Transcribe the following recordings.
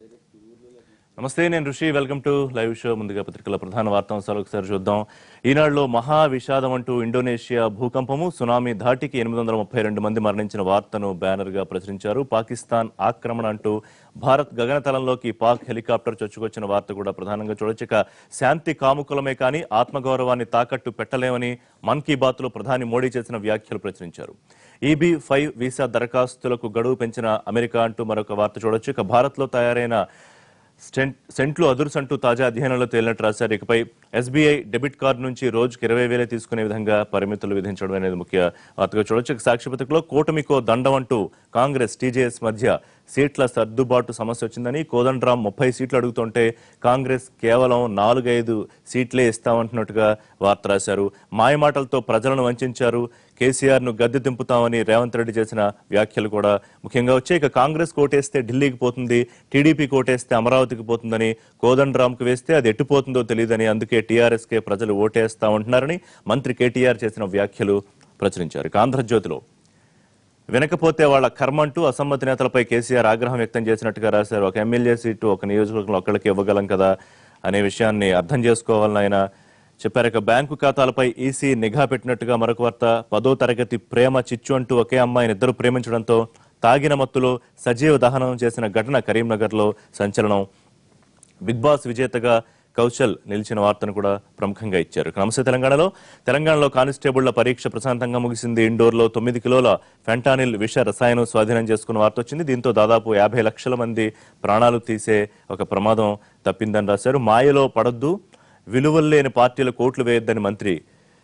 నమస్తే నేను ఋషి వెల్కమ్ టు లైవ్ షో ముందుగా పత్రికల ప్రధాన వార్తాంశాలు ఒకసారి చూద్దాం ఈనాడులో మహా విషాదం అంటూ ఇండోనేషియా భూకంపము సునామీ ధాటికి ఎనిమిది వందల ముప్పై రెండు మంది మరణించిన వార్తను బ్యానర్ గా ప్రచురించారు పాకిస్తాన్ ఆక్రమణ అంటూ భారత్ గగనతలంలోకి పాక్ హెలికాప్టర్ చొచ్చుకొచ్చిన వార్త కూడా ప్రధానంగా చూడొచ్చు ఇక శాంతి కాముకులమే కానీ ఆత్మగౌరవాన్ని తాకట్టు పెట్టలేమని మన్ కీ బాత్ లో ప్రధాని మోడీ చేసిన వ్యాఖ్యలు ప్రచురించారు ఈబీ ఫైవ్ వీసా దరఖాస్తులకు గడువు పెంచిన అమెరికా అంటూ మరొక వార్త చూడొచ్చు ఇక భారత్ లో తయారైన స్టెంట్ సెంట్లు అదుర్సంటూ తాజా అధ్యయనంలో తేలినట్టు రాశారు ఇకపై ఎస్బీఐ డెబిట్ కార్డు నుంచి రోజుకి ఇరవై వేలే తీసుకునే విధంగా పరిమితులు విధించడం అనేది ముఖ్య వార్తగా చూడొచ్చు ఇక సాక్షిపత్రికలో కూటమికో దండం అంటూ కాంగ్రెస్ టీజేఎస్ మధ్య సీట్ల సర్దుబాటు సమస్య వచ్చిందని కోదండరాం ముప్పై సీట్లు అడుగుతుంటే కాంగ్రెస్ కేవలం నాలుగైదు సీట్లే ఇస్తామంటున్నట్టుగా వార్త రాశారు మాయమాటలతో ప్రజలను వంచారు కేసీఆర్ ను గద్దె దింపుతామని రేవంత్ రెడ్డి చేసిన వ్యాఖ్యలు కూడా ముఖ్యంగా వచ్చాయి ఇక కాంగ్రెస్ కోటేస్తే ఢిల్లీకి పోతుంది టీడీపీ కోటేస్తే అమరావతికి పోతుందని కోదండరాంకు వేస్తే అది ఎట్టుపోతుందో తెలియదని అందుకే టీఆర్ఎస్ కే ప్రజలు ఓటేస్తామంటున్నారని మంత్రి కేటీఆర్ చేసిన వ్యాఖ్యలు ప్రచురించారు ఇక ఆంధ్రజ్యోతిలో వినకపోతే వాళ్ళ కర్మ అంటూ అసమ్మతి నేతలపై కేసీఆర్ ఆగ్రహం వ్యక్తం చేసినట్టుగా రాశారు ఒక ఎమ్మెల్యే సీటు ఒక నియోజకవర్గంలో ఒక్కడికి ఇవ్వగలం కదా అనే విషయాన్ని అర్థం చేసుకోవాలని ఆయన చెప్పారు ఇక బ్యాంకు ఖాతాలపై ఈసీ నిఘా పెట్టినట్టుగా మరొక వార్త పదో తరగతి ప్రేమ చిచ్చు అంటూ ఒకే అమ్మాయిని ఇద్దరు ప్రేమించడంతో తాగిన మత్తులో సజీవ దహనం చేసిన ఘటన కరీంనగర్లో సంచలనం బిగ్ బాస్ విజేతగా కౌశల్ నిలిచిన వార్తను కూడా ప్రముఖంగా ఇచ్చారు ఇక నమస్తే తెలంగాణలో తెలంగాణలో కానిస్టేబుళ్ల పరీక్ష ప్రశాంతంగా ముగిసింది ఇండోర్లో తొమ్మిది కిలోల ఫెంటానిల్ విష రసాయనం స్వాధీనం చేసుకున్న వార్త వచ్చింది దీంతో దాదాపు యాభై లక్షల మంది ప్రాణాలు తీసే ఒక ప్రమాదం తప్పిందని రాశారు మాయలో పడొద్దు విలువల్లేని పార్టీల కోట్లు వేయొద్దని మంత్రి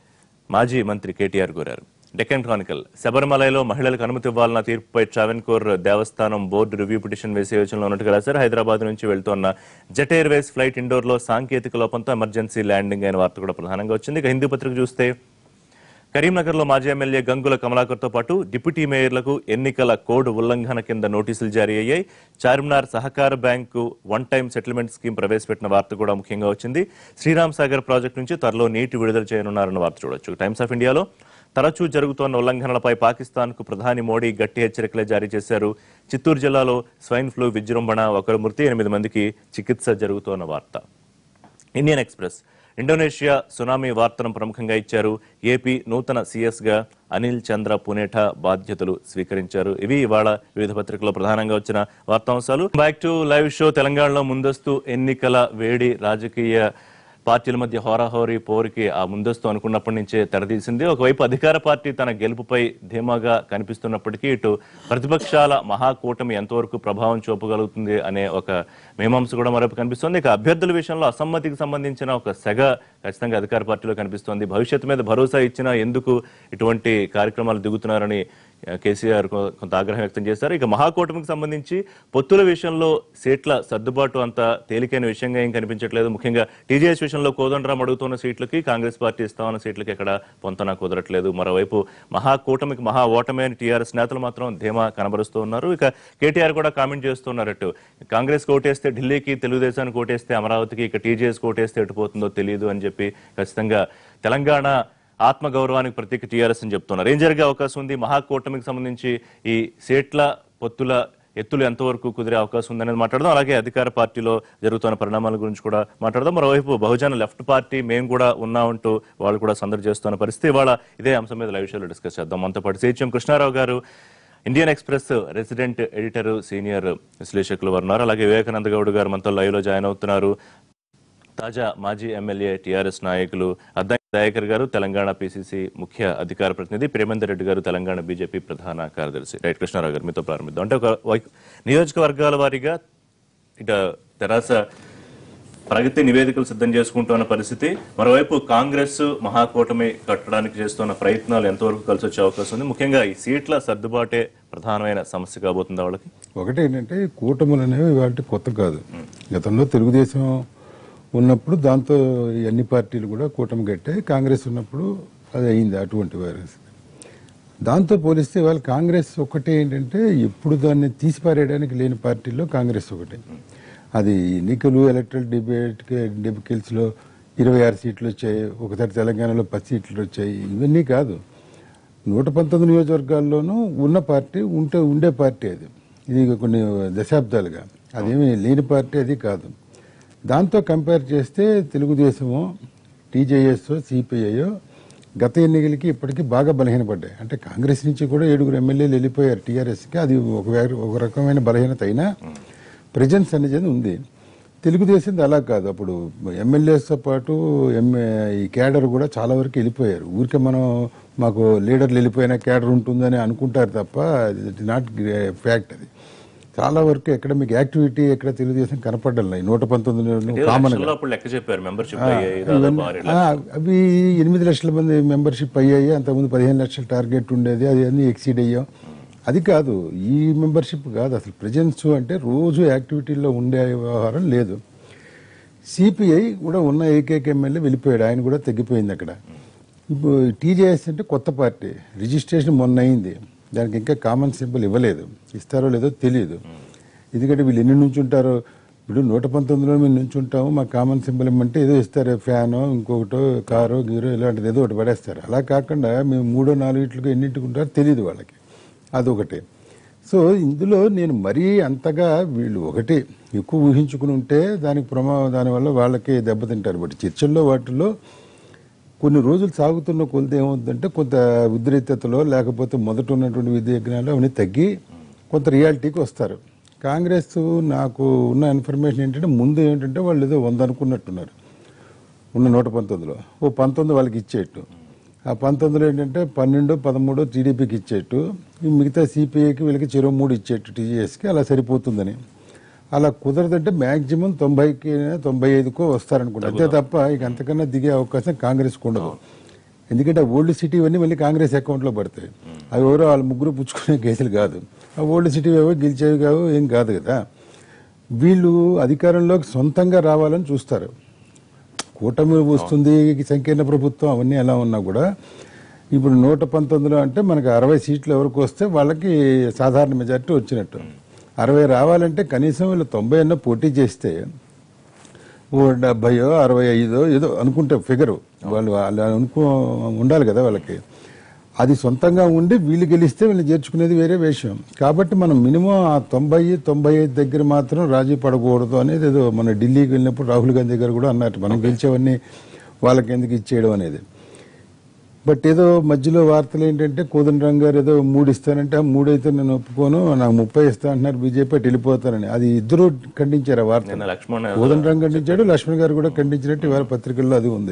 మాజీ మంత్రి కేటీఆర్ కోరారు డెక్కన్ క్రానికల్ శబరిమలలో మహిళలకు అనుమతి ఇవ్వాలన్న తీర్పుపై ట్రావెన్కోర్ దేవస్థానం బోర్డు రివ్యూ పిటిషన్ వేసే యోచనలో ఉన్నట్టుగా రాశారు హైదరాబాద్ నుంచి వెళ్తున్న జెట్ ఎయిర్వేస్ ఫ్లైట్ ఇండోర్లో సాంకేతిక లోపంతో ఎమర్జెన్సీ ల్యాండింగ్ అయిన వార్త కూడా ప్రధానంగా వచ్చింది ఇక హిందూ పత్రిక చూస్తే కరీంనగర్లో మాజీ ఎమ్మెల్యే గంగుల కమలాకర్తో పాటు డిప్యూటీ మేయర్లకు ఎన్నికల కోడ్ ఉల్లంఘన కింద నోటీసులు జారీ అయ్యాయి చార్మినార్ సహకార bank one time settlement scheme ప్రవేశపెట్టిన వార్త కూడా ముఖ్యంగా వచ్చింది శ్రీరామ్ సాగర్ ప్రాజెక్టు నుంచి త్వరలో నీటి విడుదల చేయనున్నారన్న వార్త చూడొచ్చు టైమ్స్ ఆఫ్ ఇండియాలో తరచూ జరుగుతోన్న ఉల్లంఘనలపై పాకిస్తాన్కు ప్రధాని మోడీ గట్టి హెచ్చరికలే జారీ చేశారు చిత్తూరు జిల్లాలో స్వైన్ ఫ్లూ విజృంభణ ఒకరు మృతి ఎనిమిది మందికి చికిత్స జరుగుతోన్న వార్త ఇండియన్ ఎక్స్ప్రెస్ ఇండోనేషియా సునామీ వార్తను ప్రముఖంగా ఇచ్చారు ఏపీ నూతన సీఎస్ గా అనిల్ చంద్ర పునేఠా బాధ్యతలు స్వీకరించారు ఇవి ఇవాళ వివిధ పత్రికల్లో ప్రధానంగా వచ్చిన వార్తాంశాలు బ్యాక్ టు లైవ్ షో తెలంగాణలో ముందస్తు ఎన్నికల వేడి రాజకీయ పార్టీల మధ్య హోరాహోరీ పోరుకి ఆ ముందస్తు అనుకున్నప్పటి నుంచే తెరదీసింది ఒకవైపు అధికార పార్టీ తన గెలుపుపై ధీమాగా కనిపిస్తున్నప్పటికీ ఇటు ప్రతిపక్షాల మహాకూటమి ఎంతవరకు ప్రభావం చూపగలుగుతుంది అనే ఒక మీమాంస కూడా మరొక కనిపిస్తోంది ఇక అభ్యర్థుల విషయంలో అసమ్మతికి సంబంధించిన ఒక సెగ ఖచ్చితంగా అధికార పార్టీలో కనిపిస్తోంది భవిష్యత్తు మీద భరోసా ఇచ్చినా ఎందుకు ఇటువంటి కార్యక్రమాలు దిగుతున్నారని ఆ, కేసీఆర్ కొ- కొంత ఆగ్రహం వ్యక్తం చేశారు ఇక మహాకూటమికి సంబంధించి పొత్తుల విషయంలో సీట్ల సర్దుబాటు అంత తేలికైన విషయంగా ఏం కనిపించట్లేదు ముఖ్యంగా టీజేఎస్ విషయంలో కోదండరాం అడుగుతున్న సీట్లకి కాంగ్రెస్ పార్టీ ఇస్తామన్న సీట్లకి ఎక్కడ పొంతన కుదరట్లేదు మరోవైపు మహాకూటమికి మహా ఓటమి అని టీఆర్ఎస్ నేతలు మాత్రం ధీమా కనబరుస్తూ ఉన్నారు ఇక కేటీఆర్ కూడా కామెంట్ చేస్తున్నారు అటు కాంగ్రెస్ కోటేస్తే ఢిల్లీకి తెలుగుదేశానికి కోటేస్తే అమరావతికి ఇక టీజేఎస్ కోటేస్తే ఎటు పోతుందో తెలియదు అని చెప్పి ఖచ్చితంగా తెలంగాణ ఆత్మగౌరవానికి ప్రతీక టీఆర్ఎస్ అని చెప్తున్నారు ఏం జరిగే అవకాశం ఉంది మహాకూటమికి సంబంధించి ఈ సీట్ల పొత్తుల ఎత్తులు ఎంతవరకు కుదిరే అవకాశం ఉందనేది మాట్లాడదాం అలాగే అధికార పార్టీలో జరుగుతున్న పరిణామాల గురించి కూడా మాట్లాడదాం మరోవైపు బహుజన లెఫ్ట్ పార్టీ మేము కూడా ఉన్నామంటూ వాళ్ళు కూడా సందడి చేస్తున్న పరిస్థితి ఇవాళ ఇదే అంశం మీద లైవ్ షోలో డిస్కస్ చేద్దాం మనతో పాటు సిహెచ్ఎం కృష్ణారావు గారు Indian express resident editor senior విశ్లేషకులు వారు ఉన్నారు అలాగే వివేకానంద గౌడ్ గారు మనతో లైవ్ లో జాయిన్ అవుతున్నారు తాజా మాజీ ఎమ్మెల్యే టీఆర్ఎస్ నాయకులు అద్దంకి దయాకర్ గారు తెలంగాణ పిసిసి ముఖ్య అధికార ప్రతినిధి ప్రేమేందర్ రెడ్డి గారు తెలంగాణ బీజేపీ ప్రధాన కార్యదర్శి రైట్ కృష్ణారావు గారు మీతో ప్రారంభిద్దాం అంటే ఒక వై- నియోజకవర్గాల వారీగా ఇట తెరాస ప్రగతి నివేదికలు సిద్ధం చేసుకుంటున్న పరిస్థితి మరోవైపు కాంగ్రెస్ మహాకూటమి కట్టడానికి చేస్తున్న ప్రయత్నాలు ఎంతవరకు కలిసి వచ్చే అవకాశం ఉంది ముఖ్యంగా ఈ సీట్ల సర్దుబాటే ప్రధానమైన సమస్య కాబోతుంది వాళ్ళకి ఒకటి ఏంటంటే ఈ కూటములు అనేవి వాటి కొత్త కాదు గతంలో తెలుగుదేశం ఉన్నప్పుడు దాంతో ఈ అన్ని పార్టీలు కూడా కూటమి కట్టాయి కాంగ్రెస్ ఉన్నప్పుడు అది అయింది అటువంటి వైరస్ దాంతో పోలిస్తే వాళ్ళు కాంగ్రెస్ ఒకటే ఏంటంటే ఎప్పుడు దాన్ని తీసిపారేయడానికి లేని పార్టీల్లో కాంగ్రెస్ ఒకటే అది ఎన్నికలు ఎలక్ట్రల్ డిబేట్ డెబికల్స్ లో ఇరవై ఆరు సీట్లు వచ్చాయి ఒకసారి తెలంగాణలో పది సీట్లు వచ్చాయి ఇవన్నీ కాదు నూట పంతొమ్మిది నియోజకవర్గాల్లోనూ ఉన్న పార్టీ ఉంటే ఉండే పార్టీ అది ఇది కొన్ని దశాబ్దాలుగా అదేమి లేని పార్టీ అది కాదు దాంతో కంపేర్ చేస్తే తెలుగుదేశము టీజేఎస్ సిపిఐ గత ఎన్నికలకి ఇప్పటికీ బాగా బలహీనపడ్డాయి అంటే కాంగ్రెస్ నుంచి కూడా ఏడుగురు ఎమ్మెల్యేలు వెళ్ళిపోయారు టీఆర్ఎస్కి అది ఒక వే- ఒక రకమైన బలహీనత అయినా ప్రజెన్స్ అనేది ఉంది తెలుగుదేశం అలా కాదు అప్పుడు ఎమ్మెల్యేస్తో పాటు ఎంఏ ఈ క్యాడర్ కూడా చాలా వరకు వెళ్ళిపోయారు ఊరికే మనం మాకు లీడర్లు వెళ్ళిపోయినా క్యాడర్ ఉంటుందని అనుకుంటారు తప్ప ఇట్ నాట్ ఫ్యాక్ట్ అది చాలా వరకు ఎకడమిక్ యాక్టివిటీ ఎక్కడ తెలుగుదేశం కనపడ్డం నూట పంతొమ్మిది కామన్ లక్షల్లో అప్పుడు లెక్క చెప్పారు మెంబర్షిప్ అయ్యాయి దాదాపు ఆరు ఆ, అవి ఎనిమిది లక్షల మంది మెంబర్షిప్ అయ్యాయి అంతకుముందు పదిహేను లక్షల టార్గెట్ ఉండేది అది అన్ని ఎక్సీడ్ అయ్యాం అది కాదు ఈ మెంబర్షిప్ కాదు అసలు ప్రజెన్స్ అంటే రోజు యాక్టివిటీలో ఉండే వ్యవహారం లేదు సిపిఐ కూడా ఉన్న ఏకైక ఎమ్మెల్యే వెళ్ళిపోయాడు ఆయన కూడా తగ్గిపోయింది అక్కడ ఇప్పుడు టీజేఎస్ అంటే కొత్త పార్టీ రిజిస్ట్రేషన్ మొన్న అయింది దానికి ఇంకా కామన్ సింబల్ ఇవ్వలేదు ఇస్తారో లేదో తెలియదు ఎందుకంటే వీళ్ళు ఎన్ని నుంచి ఉంటారో ఇప్పుడు నూట పంతొమ్మిదిలో మేము నుంచి ఉంటాము మా కామన్ సింబల్ ఇమ్మంటే ఏదో ఇస్తారు ఫ్యానో ఇంకొకటో కారో గీరో ఇలాంటిది ఏదో ఒకటి పడేస్తారు అలా కాకుండా మేము మూడో నాలుగిట్లకు ఎన్నింటికి ఉంటారో తెలియదు వాళ్ళకి అదొకటి సో ఇందులో నేను మరీ అంతగా వీళ్ళు ఒకటి ఎక్కువ ఊహించుకుని ఉంటే దానికి ప్రమా దానివల్ల వాళ్ళకి దెబ్బతింటారు బట్ చర్చల్లో వాటిల్లో కొన్ని రోజులు సాగుతున్న కొలది ఏమవుతుందంటే కొంత ఉద్రిక్తతలో లేకపోతే మొదట ఉన్నటువంటి విద్యజ్ఞానాలు అవన్నీ తగ్గి కొంత రియాలిటీకి వస్తారు కాంగ్రెస్ నాకు ఉన్న ఇన్ఫర్మేషన్ ఏంటంటే ముందు ఏంటంటే వాళ్ళు ఏదో వంద అనుకున్నట్టున్నారు ఉన్న నూట పంతొమ్మిదిలో ఓ పంతొమ్మిది వాళ్ళకి ఇచ్చేట్టు ఆ పంతొమ్మిదిలో ఏంటంటే పన్నెండు పదమూడు టీడీపీకి ఇచ్చేట్టు ఈ మిగతా సిపిఐకి వీళ్ళకి చెరువు మూడు ఇచ్చేట్టు టీజీఎస్కి అలా సరిపోతుందని అలా కుదరదంటే మ్యాక్సిమం తొంభైకి తొంభై ఐదుకో వస్తారనుకుంటా అంతే తప్ప ఇక అంతకన్నా దిగే అవకాశం కాంగ్రెస్కి ఉండదు ఎందుకంటే ఆ ఓల్డ్ సిటీ అన్నీ మళ్ళీ కాంగ్రెస్ అకౌంట్లో పడతాయి అవి ఎవరో వాళ్ళ ముగ్గురు పుచ్చుకునే కేసులు కాదు ఆ ఓల్డ్ సిటీ ఏవో గెలిచేవి కావు ఏం కాదు కదా వీళ్ళు అధికారంలోకి సొంతంగా రావాలని చూస్తారు కూటమి వస్తుంది సంకీర్ణ ప్రభుత్వం అవన్నీ ఎలా ఉన్నా కూడా ఇప్పుడు నూట పంతొమ్మిదిలో అంటే మనకి అరవై సీట్లు ఎవరికి వస్తే వాళ్ళకి సాధారణ మెజార్టీ వచ్చినట్టు అరవై రావాలంటే కనీసం వీళ్ళు తొంభై అన్న పోటీ చేస్తే ఓ డెబ్బయో అరవై ఐదో ఏదో అనుకుంటే ఫిగరు వాళ్ళు వాళ్ళు అనుకో ఉండాలి కదా వాళ్ళకి అది సొంతంగా ఉండి వీళ్ళు గెలిస్తే వీళ్ళు చేర్చుకునేది వేరే విషయం కాబట్టి మనం మినిమం ఆ తొంభై తొంభై ఐదు దగ్గర మాత్రం రాజీ పడకూడదు అనేది ఏదో మన ఢిల్లీకి వెళ్ళినప్పుడు రాహుల్ గాంధీ గారు కూడా అన్నట్టు మనం గెలిచేవన్నీ వాళ్ళకి ఎందుకు ఇచ్చేయడం అనేది బట్ ఏదో మధ్యలో వార్తలు ఏంటంటే కోదండరామ్ గారు ఏదో మూడు ఇస్తానంటే ఆ మూడు అయితే నేను ఒప్పుకోను నాకు ముప్పై ఇస్తా అంటున్నారు బీజేపీ అటు వెళ్ళిపోతానని అది ఇద్దరు ఖండించారు ఆ వార్త నిన్న లక్ష్మణ్ కోదండరామ్ ఖండించాడు లక్ష్మణ్ గారు కూడా ఖండించినట్టు ఇవాళ పత్రికల్లో అది ఉంది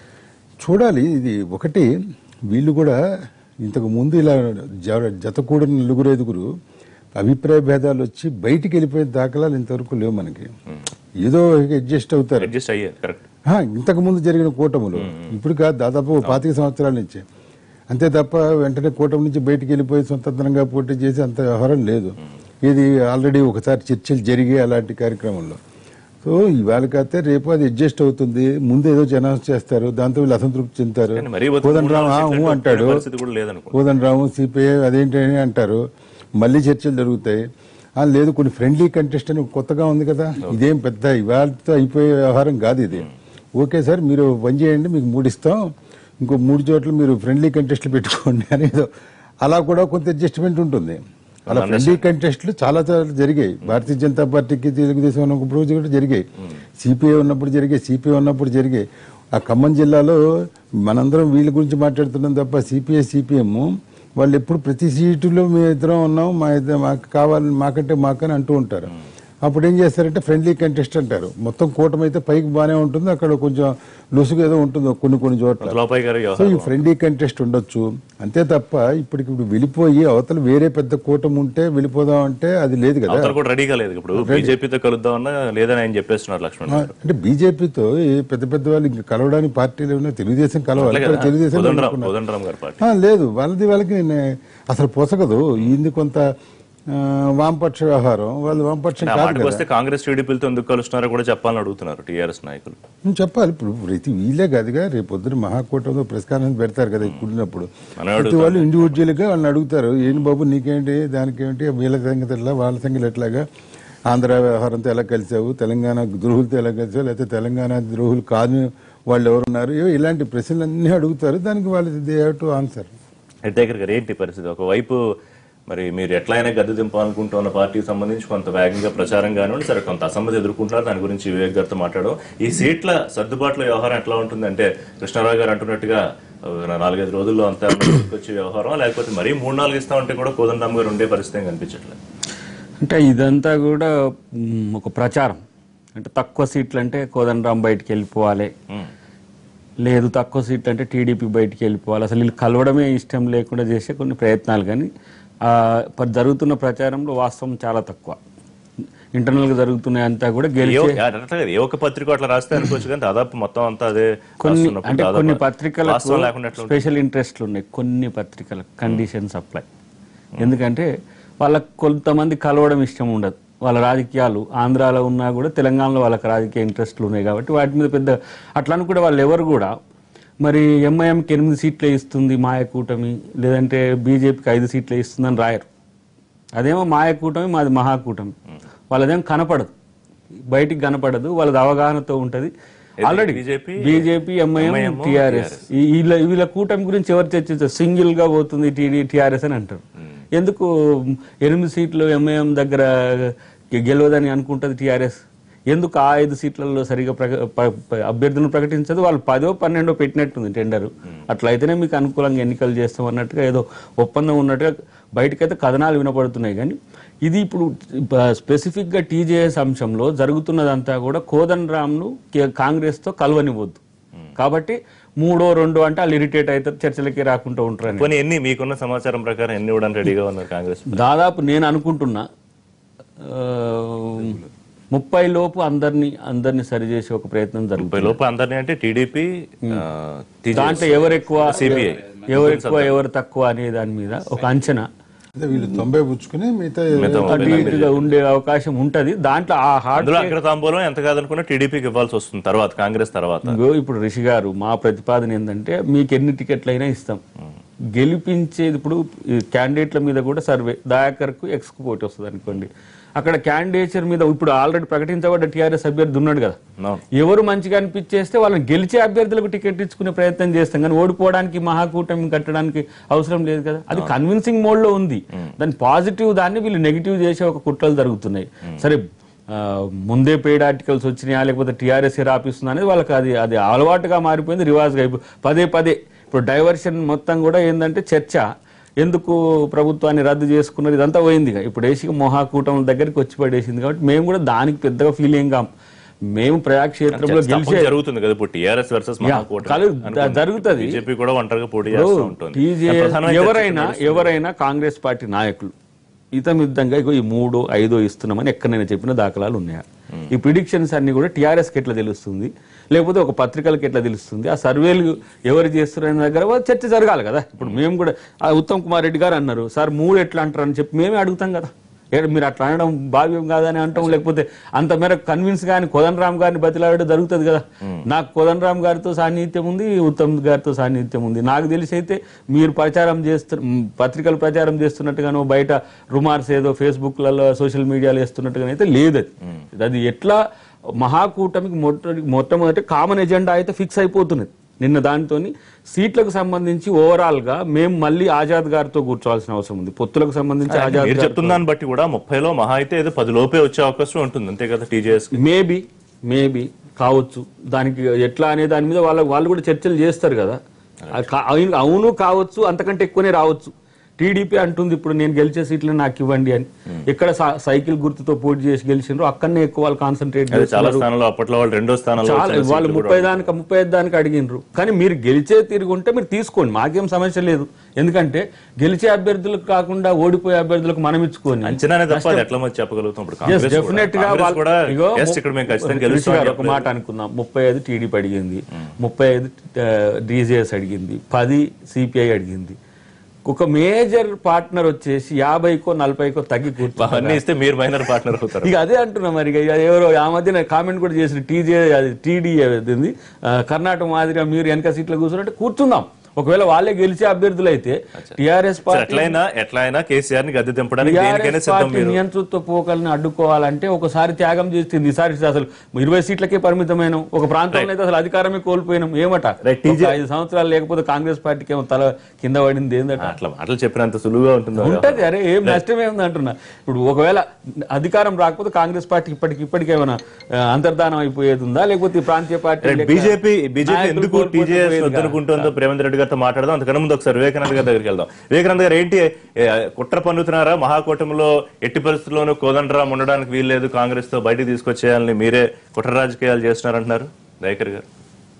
చూడాలి ఇది ఒకటి వీళ్ళు కూడా ఇంతకు ముందు ఇలా జ- జతకూడని నలుగురు ఐదుగురు అభిప్రాయ భేదాలు వచ్చి బయటికి వెళ్ళిపోయిన దాఖలాలు ఇంతవరకు లేవు మనకి ఏదో అడ్జస్ట్ అవుతారు అడ్జస్ట్ అయ్యారు కరెక్ట్ ఆ, ఇంతకు ముందు జరిగిన కూటములు ఇప్పుడు కాదు దాదాపు ఓ పాతిక సంవత్సరాల నుంచి అంతే తప్ప వెంటనే కూటమి నుంచి బయటికి వెళ్ళిపోయి స్వతంత్రంగా పోటీ చేసి అంత వ్యవహారం లేదు ఇది ఆల్రెడీ ఒకసారి చర్చలు జరిగాయి అలాంటి కార్యక్రమంలో సో ఇవాళ కాస్తే రేపు అది అడ్జస్ట్ అవుతుంది ముందు ఏదో అనౌన్స్ చేస్తారు దాంతో వీళ్ళు అసంతృప్తి చెందుతారు కానీ మరీ బతుకు కోదండరామ్ ఆ, ఊ అంటాడు పరిస్థితి కూడా లేదనుకో కోదండరాము సిపిఐ అదేంటి అని అంటారు మళ్ళీ చర్చలు జరుగుతాయి ఆ, లేదు కొన్ని ఫ్రెండ్లీ కంటెస్ట్ అని కొత్తగా ఉంది కదా ఇదేం పెద్ద ఇవాళతో అయిపోయే వ్యవహారం కాదు ఇది ఓకే సార్ మీరు పని చేయండి మీకు మూడు ఇస్తాం ఇంకో మూడు చోట్ల మీరు ఫ్రెండ్లీ కంటెస్ట్లు పెట్టుకోండి అనేది అలా కూడా కొంత అడ్జస్ట్మెంట్ ఉంటుంది అలా ఫ్రెండ్లీ కంటెస్ట్లు చాలా చాలా జరిగాయి భారతీయ జనతా పార్టీకి తెలుగుదేశం ఉన్నప్పుడు రోజు కూడా జరిగాయి సిపిఐ ఉన్నప్పుడు జరిగాయి సిపిఐ ఉన్నప్పుడు జరిగాయి ఆ ఖమ్మం జిల్లాలో మనందరం వీళ్ళ గురించి మాట్లాడుతున్నాం తప్ప సిపిఐ సిపిఎం వాళ్ళు ఎప్పుడు ప్రతి సీటులో మేము ఇద్దరం ఉన్నాం మా ఇద్దరు మాకు కావాలి మాకంటే మాకని అంటూ ఉంటారు అప్పుడు ఏం చేస్తారంటే ఫ్రెండ్లీ కంటెస్ట్ అంటారు మొత్తం కూటమి అయితే పైకి బాగానే ఉంటుంది అక్కడ కొంచెం లొసుగు ఏదో ఉంటుంది కొన్ని కొన్ని చోట్ల లోపాయి గారు సో వ్యవహారం ఈ ఫ్రెండ్లీ కంటెస్ట్ ఉండొచ్చు అంతే తప్ప ఇప్పటికి ఇప్పుడు వెళ్ళిపోయి అవతల వేరే పెద్ద కూటమి ఉంటే వెళ్ళిపోదాం అంటే అది లేదు కదా అవతల కూడా రెడీగా లేదు ఇప్పుడు బీజేపీతో కలుద్దామన్నా లేదని ఆయన చెప్పేస్తున్నారు లక్ష్మణ్ గారు అంటే బీజేపీతో ఈ పెద్ద పెద్ద వాళ్ళు ఇంకా కలవడానికి పార్టీలు ఏమైనా తెలుగుదేశం కలవాలి అట్లే ఇక్కడ కదా తెలుగుదేశం కోదండరామ్ అనుకున్నారు. కోదండరామ్ గారి పార్టీ ఆ, లేదు వాళ్ళది వాళ్ళకి నే- అసలు పొసగదు ఇది కొంత ఆ, వామపక్ష వ్యవహారం వాళ్ళు వామపక్షం ఆ కాదు మాటకు కదా వస్తే కాంగ్రెస్ టీడీపీలతో ఎందుకు కలుస్తున్నారో కూడా చెప్పాలని అడుగుతున్నారు టీఆర్ఎస్ నాయకులు నేను చెప్పాలి ఇప్పుడు ప్రతి వీళ్ళే కాదుగా రేపు పొద్దున మహాకూటమిలో ప్రెస్ కాన్ఫరెన్స్ పెడతారు కదా కూడినప్పుడు మనం ప్రతి వాళ్ళు ఇండివిజువల్ గా వాళ్ళని అడుగుతారు ఏంటి బాబు నీకేంటి దానికేంటి వీళ్ళ సంగతి ఎట్లా వాళ్ళ సంగతి ఎట్లాగా ఆంధ్ర వ్యవహారంతో ఎలా కలిసావు తెలంగాణ ద్రోహులతో ఎలా కలిసావు లేకపోతే తెలంగాణ ద్రోహులు కాదు వాళ్ళు ఎవరున్నారు ఏవో ఇలాంటి ప్రశ్నలు అన్నీ అడుగుతారు దానికి వాళ్ళు దే హ్యావ్ టు ఆన్సర్ హెడ్డేకర్ గారు ఏంటి పరిస్థితి ఒకవైపు మరి మీరు ఎట్లయినా గద్దె దింపాలనుకుంటున్న పార్టీకి సంబంధించి కొంత వేగంగా ప్రచారం కానివ్వండి సరే కొంత అసమ్మతి ఎదుర్కొంటున్నారు దాని గురించి వివేక్ గారితో మాట్లాడడం ఈ సీట్ల సర్దుబాట్ల వ్యవహారం ఎట్లా ఉంటుందంటే కృష్ణారావు గారు అంటున్నట్టుగా ఆ, నాలుగైదు రోజుల్లో అంతా వచ్చే వ్యవహారం లేకపోతే మరీ మూడు నాలుగు ఇస్తామంటే కూడా కోదండరామ్ గారు ఉండే పరిస్థితి ఏం కనిపించట్లేదు అంటే ఇదంతా కూడా మ్, ఒక ప్రచారం అంటే తక్కువ సీట్లు అంటే కోదండరాం బయటికి వెళ్ళిపోవాలి ఉమ్. లేదు తక్కువ సీట్లు అంటే టీడీపీ బయటికి వెళ్ళిపోవాలి అసలు వీళ్ళు కలవడమే ఇష్టం లేకుండా చేసే కొన్ని ప్రయత్నాలు కానీ ఆ, ప- జరుగుతున్న ప్రచారంలో వాస్తవం చాలా తక్కువ ఇంటర్నల్గా జరుగుతున్నాయి అంతా కూడా ఏ గెలిచే ఒక్క- అట్లా కాదు, ఏ ఒక్క పత్రిక అట్లా రాస్తే అనుకోవచ్చు కానీ దాదాపు మొత్తం అంతా అదే కొన్ని రాస్తున్నప్పుడు అంటే దాదాపు కొన్ని పత్రికలకు వాస్తవం లేకుండా ఎట్లా ఉంటుంది? స్పెషల్ ఇంట్రెస్ట్లు ఉన్నాయి కొన్ని పత్రికలకు కండిషన్ సప్లై ఎందుకంటే వాళ్ళకు కొంతమంది కలవడం ఇష్టం ఉండదు వాళ్ళ రాజకీయాలు ఆంధ్రాలో ఉన్నా కూడా తెలంగాణలో వాళ్ళకి రాజకీయ ఇంట్రెస్ట్లు ఉన్నాయి కాబట్టి వాటి మీద పెద్ద అట్లా అనుకుంటే వాళ్ళు ఎవరు కూడా మరి ఎంఐఎంకి ఎనిమిది సీట్లే ఇస్తుంది మాయ కూటమి లేదంటే బీజేపీకి ఐదు సీట్లే ఇస్తుందని రాయరు అదేమో మాయ కూటమి మాది మహాకూటమి వాళ్ళదేం కనపడదు బయటికి కనపడదు వాళ్ళది అవగాహనతో ఉంటది already BJP, BJP MIM TRS వీళ్ళ వీళ్ళ కూటమి గురించి ఎవరు చర్చించారు సింగిల్ గా పోతుంది టీడీ టిఆర్ఎస్ అని అంటారు ఎందుకు ఎనిమిది సీట్లు ఎంఐఎం దగ్గర గె- గెలవదని అనుకుంటది టిఆర్ఎస్ ఎందుకు ఆ ఐదు సీట్లలో సరిగా ప్రక- ప- ప- అభ్యర్థులను ప్రకటించదు వాళ్ళు పదో పన్నెండో పెట్టినట్టుంది టెండర్ అట్లయితేనే మీకు అనుకూలంగా ఎన్నికలు చేస్తాం అన్నట్టుగా ఏదో ఒప్పందం ఉన్నట్టుగా బయటకైతే కథనాలు వినపడుతున్నాయి కానీ ఇది ఇప్పుడు ప- స్పెసిఫిక్గా టీజేఎస్ అంశంలో జరుగుతున్నదంతా కూడా కోదన్ రామ్ను కే- కాంగ్రెస్తో కలవనివ్వద్దు కాబట్టి మూడో రెండో అంటే వాళ్ళు ఇరిటేట్ అవుతారు చర్చలకి రాకుండా ఉంటారని పోనీ ఎన్ని మీకున్న సమాచారం ప్రకారం ఎన్ని ఇవ్వడానికి రెడీగా ఉన్నారు కాంగ్రెస్ దాదాపు నేను అనుకుంటున్నా ఆ, ముప్పై లోపు అందరినీ అందరినీ సరిచేసే ఒక ప్రయత్నం జరుగుతుంది ముప్పై లోపు అందరినీ అంటే టీడీపీ దాంట్లో ఎవరు ఎక్కువ సిపిఐ ఎవరు ఎక్కువ ఎవరు తక్కువ అనే దాని మీద ఒక అంచనా అదే వీళ్ళు తొంభై పుచ్చుకుని మిగతా అటు ఇటుగా ఉండే అవకాశం ఉంటది దాంట్లో ఆ హార్డ్ అందులో అగ్ర తాంబూలం ఎంత కాదనుకున్నా టీడీపీకి ఇవ్వాల్సి వస్తుంది తర్వాత కాంగ్రెస్ తర్వాత ఇగో ఇప్పుడు రిషి గారు మా ప్రతిపాదన ఏంటంటే మీకు ఎన్ని టికెట్లు అయినా ఇస్తాం గెలిపించేది ఇప్పుడు ఈ క్యాండిడేట్ల మీద కూడా సర్వే దయాకర్కు ఎక్స్కు పోటీ వస్తుంది అనుకోండి అక్కడ క్యాండిడేచర్ మీద ఇప్పుడు ఆల్రెడీ ప్రకటించబడ్డ టీఆర్ఎస్ అభ్యర్థి ఉన్నాడు కదా No. ఎవరు మంచిగా అనిపించేస్తే వాళ్ళని గెలిచే అభ్యర్థులకు టికెట్ ఇచ్చుకునే ప్రయత్నం చేస్తాం కానీ ఓడిపోవడానికి మహాకూటమి కట్టడానికి అవసరం లేదు కదా అది కన్విన్సింగ్ మోడ్ లో ఉంది దాని పాజిటివ్ దాన్ని వీళ్ళు నెగిటివ్ చేసే ఒక కుట్రలు జరుగుతున్నాయి సరే ఆ, ముందే పెయిడ్ ఆర్టికల్స్ వచ్చినాయా లేకపోతే టీఆర్ఎస్ రాపిస్తుందా అనేది వాళ్ళకి అది అది అలవాటుగా మారిపోయింది రివాజ్గా అయిపో పదే పదే ఇప్పుడు డైవర్షన్ మొత్తం కూడా ఏంటంటే చర్చ ఎందుకు ప్రభుత్వాన్ని రద్దు చేసుకున్నది ఇదంతా పోయింది ఇక. ఇప్పుడు వేసి మహాకూటమి దగ్గరికి వచ్చి పడేసింది కాబట్టి మేము కూడా దానికి పెద్దగా ఫీల్ ఏం కాం మేము ప్రజాక్షేత్రంలో తప్పకుండా గెలిచే జరుగుతుంది కదా ఇప్పుడు టీఆర్ఎస్ వర్సెస్ కలు- జరుగుతుంది. బీజేపీ కూడా ఒంటరిగా పోటీ చేస్తూ ఉంటుంది TJS ప్రధానమైన ఎవరైనా ఎవరైనా కాంగ్రెస్ పార్టీ నాయకులు ఇతమిద్దంగా ఇగో ఈ మూడో ఐదో ఇస్తున్నామని ఎక్కడైనా చెప్పిన దాఖలాలు ఉన్నాయా ఈ ప్రిడిక్షన్స్ అన్ని కూడా టీఆర్ఎస్కి ఎట్లా తెలుస్తుంది లేకపోతే ఒక పత్రికలకి ఎట్లా తెలుస్తుంది ఆ సర్వేలు ఎవరు చేస్తున్నారనే దగ్గర వాళ్ళ చర్చ జరగాలి కదా ఇప్పుడు మేము కూడా ఆ ఉత్తమ్ కుమార్ రెడ్డి గారు అన్నారు సార్ మూడు ఎట్లా అంటారు అని చెప్పి మేమే అడుగుతాం కదా ఏ మీరు అట్లా అనడం భావ్యం కాదని అంటాం లేకపోతే అంత మేర కన్విన్స్ గాని కోదన్ రామ్ గారిని బతిలాడడం జరుగుతుంది కదా నాకు కోదన్ రామ్ గారితో సాన్నిహిత్యం ఉంది ఉత్తమ్ గారితో సాన్నిహిత్యం ఉంది నాకు తెలిసి అయితే మీరు ప్రచారం చేస్తు మ్, పత్రికలు ప్రచారం చేస్తున్నట్టుగానో బయట రుమార్స్ ఏదో ఫేస్బుక్లలో సోషల్ మీడియాలో వేస్తున్నట్టుగానో అయితే లేదు అది అది ఎట్లా మహాకూటమికి మొట్ట మొట్టమొదటి కామన్ ఎజెండా అయితే ఫిక్స్ అయిపోతున్నది నిన్న దానితోని సీట్లకు సంబంధించి ఓవరాల్ గా మేము మళ్ళీ ఆజాద్ గారితో కూర్చోవాల్సిన అవసరం ఉంది పొత్తులకు సంబంధించి ఆజాద్ మీరు చెప్తున్న దాన్ని బట్టి కూడా ముప్పైలో మహా అయితే ఏదో పది లోపే వచ్చే అవకాశం ఉంటుంది అంతే కదా టీజేఎస్ మేబీ మేబీ కావచ్చు దానికి ఎట్లా అనే దాని మీద వాళ్ళ వాళ్ళు కూడా చర్చలు చేస్తారు కదా అది కా- అవును- అవును కావచ్చు అంతకంటే ఎక్కువనే రావచ్చు టీడీపీ అంటుంది ఇప్పుడు నేను గెలిచే సీట్లు నాకు ఇవ్వండి అని ఎక్కడ సా- సైకిల్ గుర్తుతో పోటీ చేసి గెలిచిండ్రు అక్కడనే ఎక్కువ వాళ్ళు కాన్సన్ట్రేట్ అదే చాలా స్థానాల్లో అప్పట్లో వాళ్ళు రెండో స్థానంలో చాలా వచ్చిన వాళ్ళు సీట్లు కూడా ముప్పై దానికి ముప్పై ఐదు దానికి అడిగినరు కానీ మీరు గెలిచే తిరిగి ఉంటే మీరు తీసుకోండి మాకేం సమస్య లేదు ఎందుకంటే గెలిచే అభ్యర్థులకు కాకుండా ఓడిపోయే అభ్యర్థులకు మనం ఇచ్చుకొని అంచనానే తప్ప అది ఎట్లా మంది చెప్పగలుగుతాం ఇప్పుడు Yes, కాంగ్రెస్ కూడా- definite గా కాంగ్రెస్ వాళ్ళు- కూడా ఇగో yes, ఇక్కడ మేము ఖచ్చితంగా రిషి గెలుస్తాం గారు ఒక మాట అనుకుందాం ముప్పై ఐదు టీడీపీ అడిగింది ముప్పై ఐదు డీజేఎస్ అడిగింది పది సిపిఐ అడిగింది ఒక మేజర్ పార్ట్నర్ వచ్చేసి యాభైకో నలభైకో తగ్గి కూర్చో అవన్నీ ఇస్తే మీరు మైనర్ పార్ట్నర్ అవుతారు ఇక అదే అంటున్నా మరి ఇక ఎవరో ఆ మధ్యన కామెంట్ కూడా చేసిన టీజే అది టీడీ కర్ణాటక మాదిరిగా మీరు వెనక సీట్లో కూర్చున్నట్టు కూర్చుందాం ఒకవేళ వాళ్ళే గెలిచే అభ్యర్థులు అయితే టిఆర్ఎస్ సార్, పార్టీ ఎట్లయినా ఎట్లయినా కేసీఆర్ ని గద్దె దింపడానికి దేనికైనా టీఆర్ఎస్ సిద్ధం పార్టీ మీరు నియంతృత్వ పోకల్ని అడ్డుకోవాలంటే ఒకసారి త్యాగం చేస్తుంది ఈసారి అసలు ఇరవై సీట్లకే పరిమితమైన ఒక ప్రాంతంలో అయితే అసలు అధికారమే కోల్పోయినాం ఏమట Right, ఒక ఐదు సంవత్సరాలు లేకపోతే కాంగ్రెస్ పార్టీకి ఏమో తల కింద పడింది ఏందట అట్లా మాటలు చెప్పినంత సులువుగా ఉంటుందో ఉంటది అరే ఏం నష్టం ఏముంది అంటున్నా ఇప్పుడు ఒకవేళ అధికారం రాకపోతే కాంగ్రెస్ పార్టీ ఇప్పటికి ఇప్పటికి ఏమైనా ఆ, అంతర్ధానం అయిపోయేది ఉందా లేకపోతే ఈ ప్రాంతీయ పార్టీ లెక్క బీజేపీ బీజేపీ నాయకులు ఎందుకు కోల్పోతే టీజేఎస్ పోయేదిగా. వద్దనుకుంటుందో ప్రేమేంద్ర రెడ్డి గారితో మాట్లాడదాం అంతకన్నా ముందు ఒకసారి వివేకానంద గారి దగ్గరికి వెళ్దాం వివేకానంద గారు ఏంటి ఏ, కుట్ర పన్నుతున్నారా మహాకూటమిలో ఎట్టి పరిస్థితుల్లోనూ కోదండరాం ఉండడానికి వీల్లేదు కాంగ్రెస్ తో బయటికి తీసుకొచ్చేయాలని మీరే కుట్ర రాజకీయాలు చేస్తున్నారంటున్నారు దయాకర్ గారు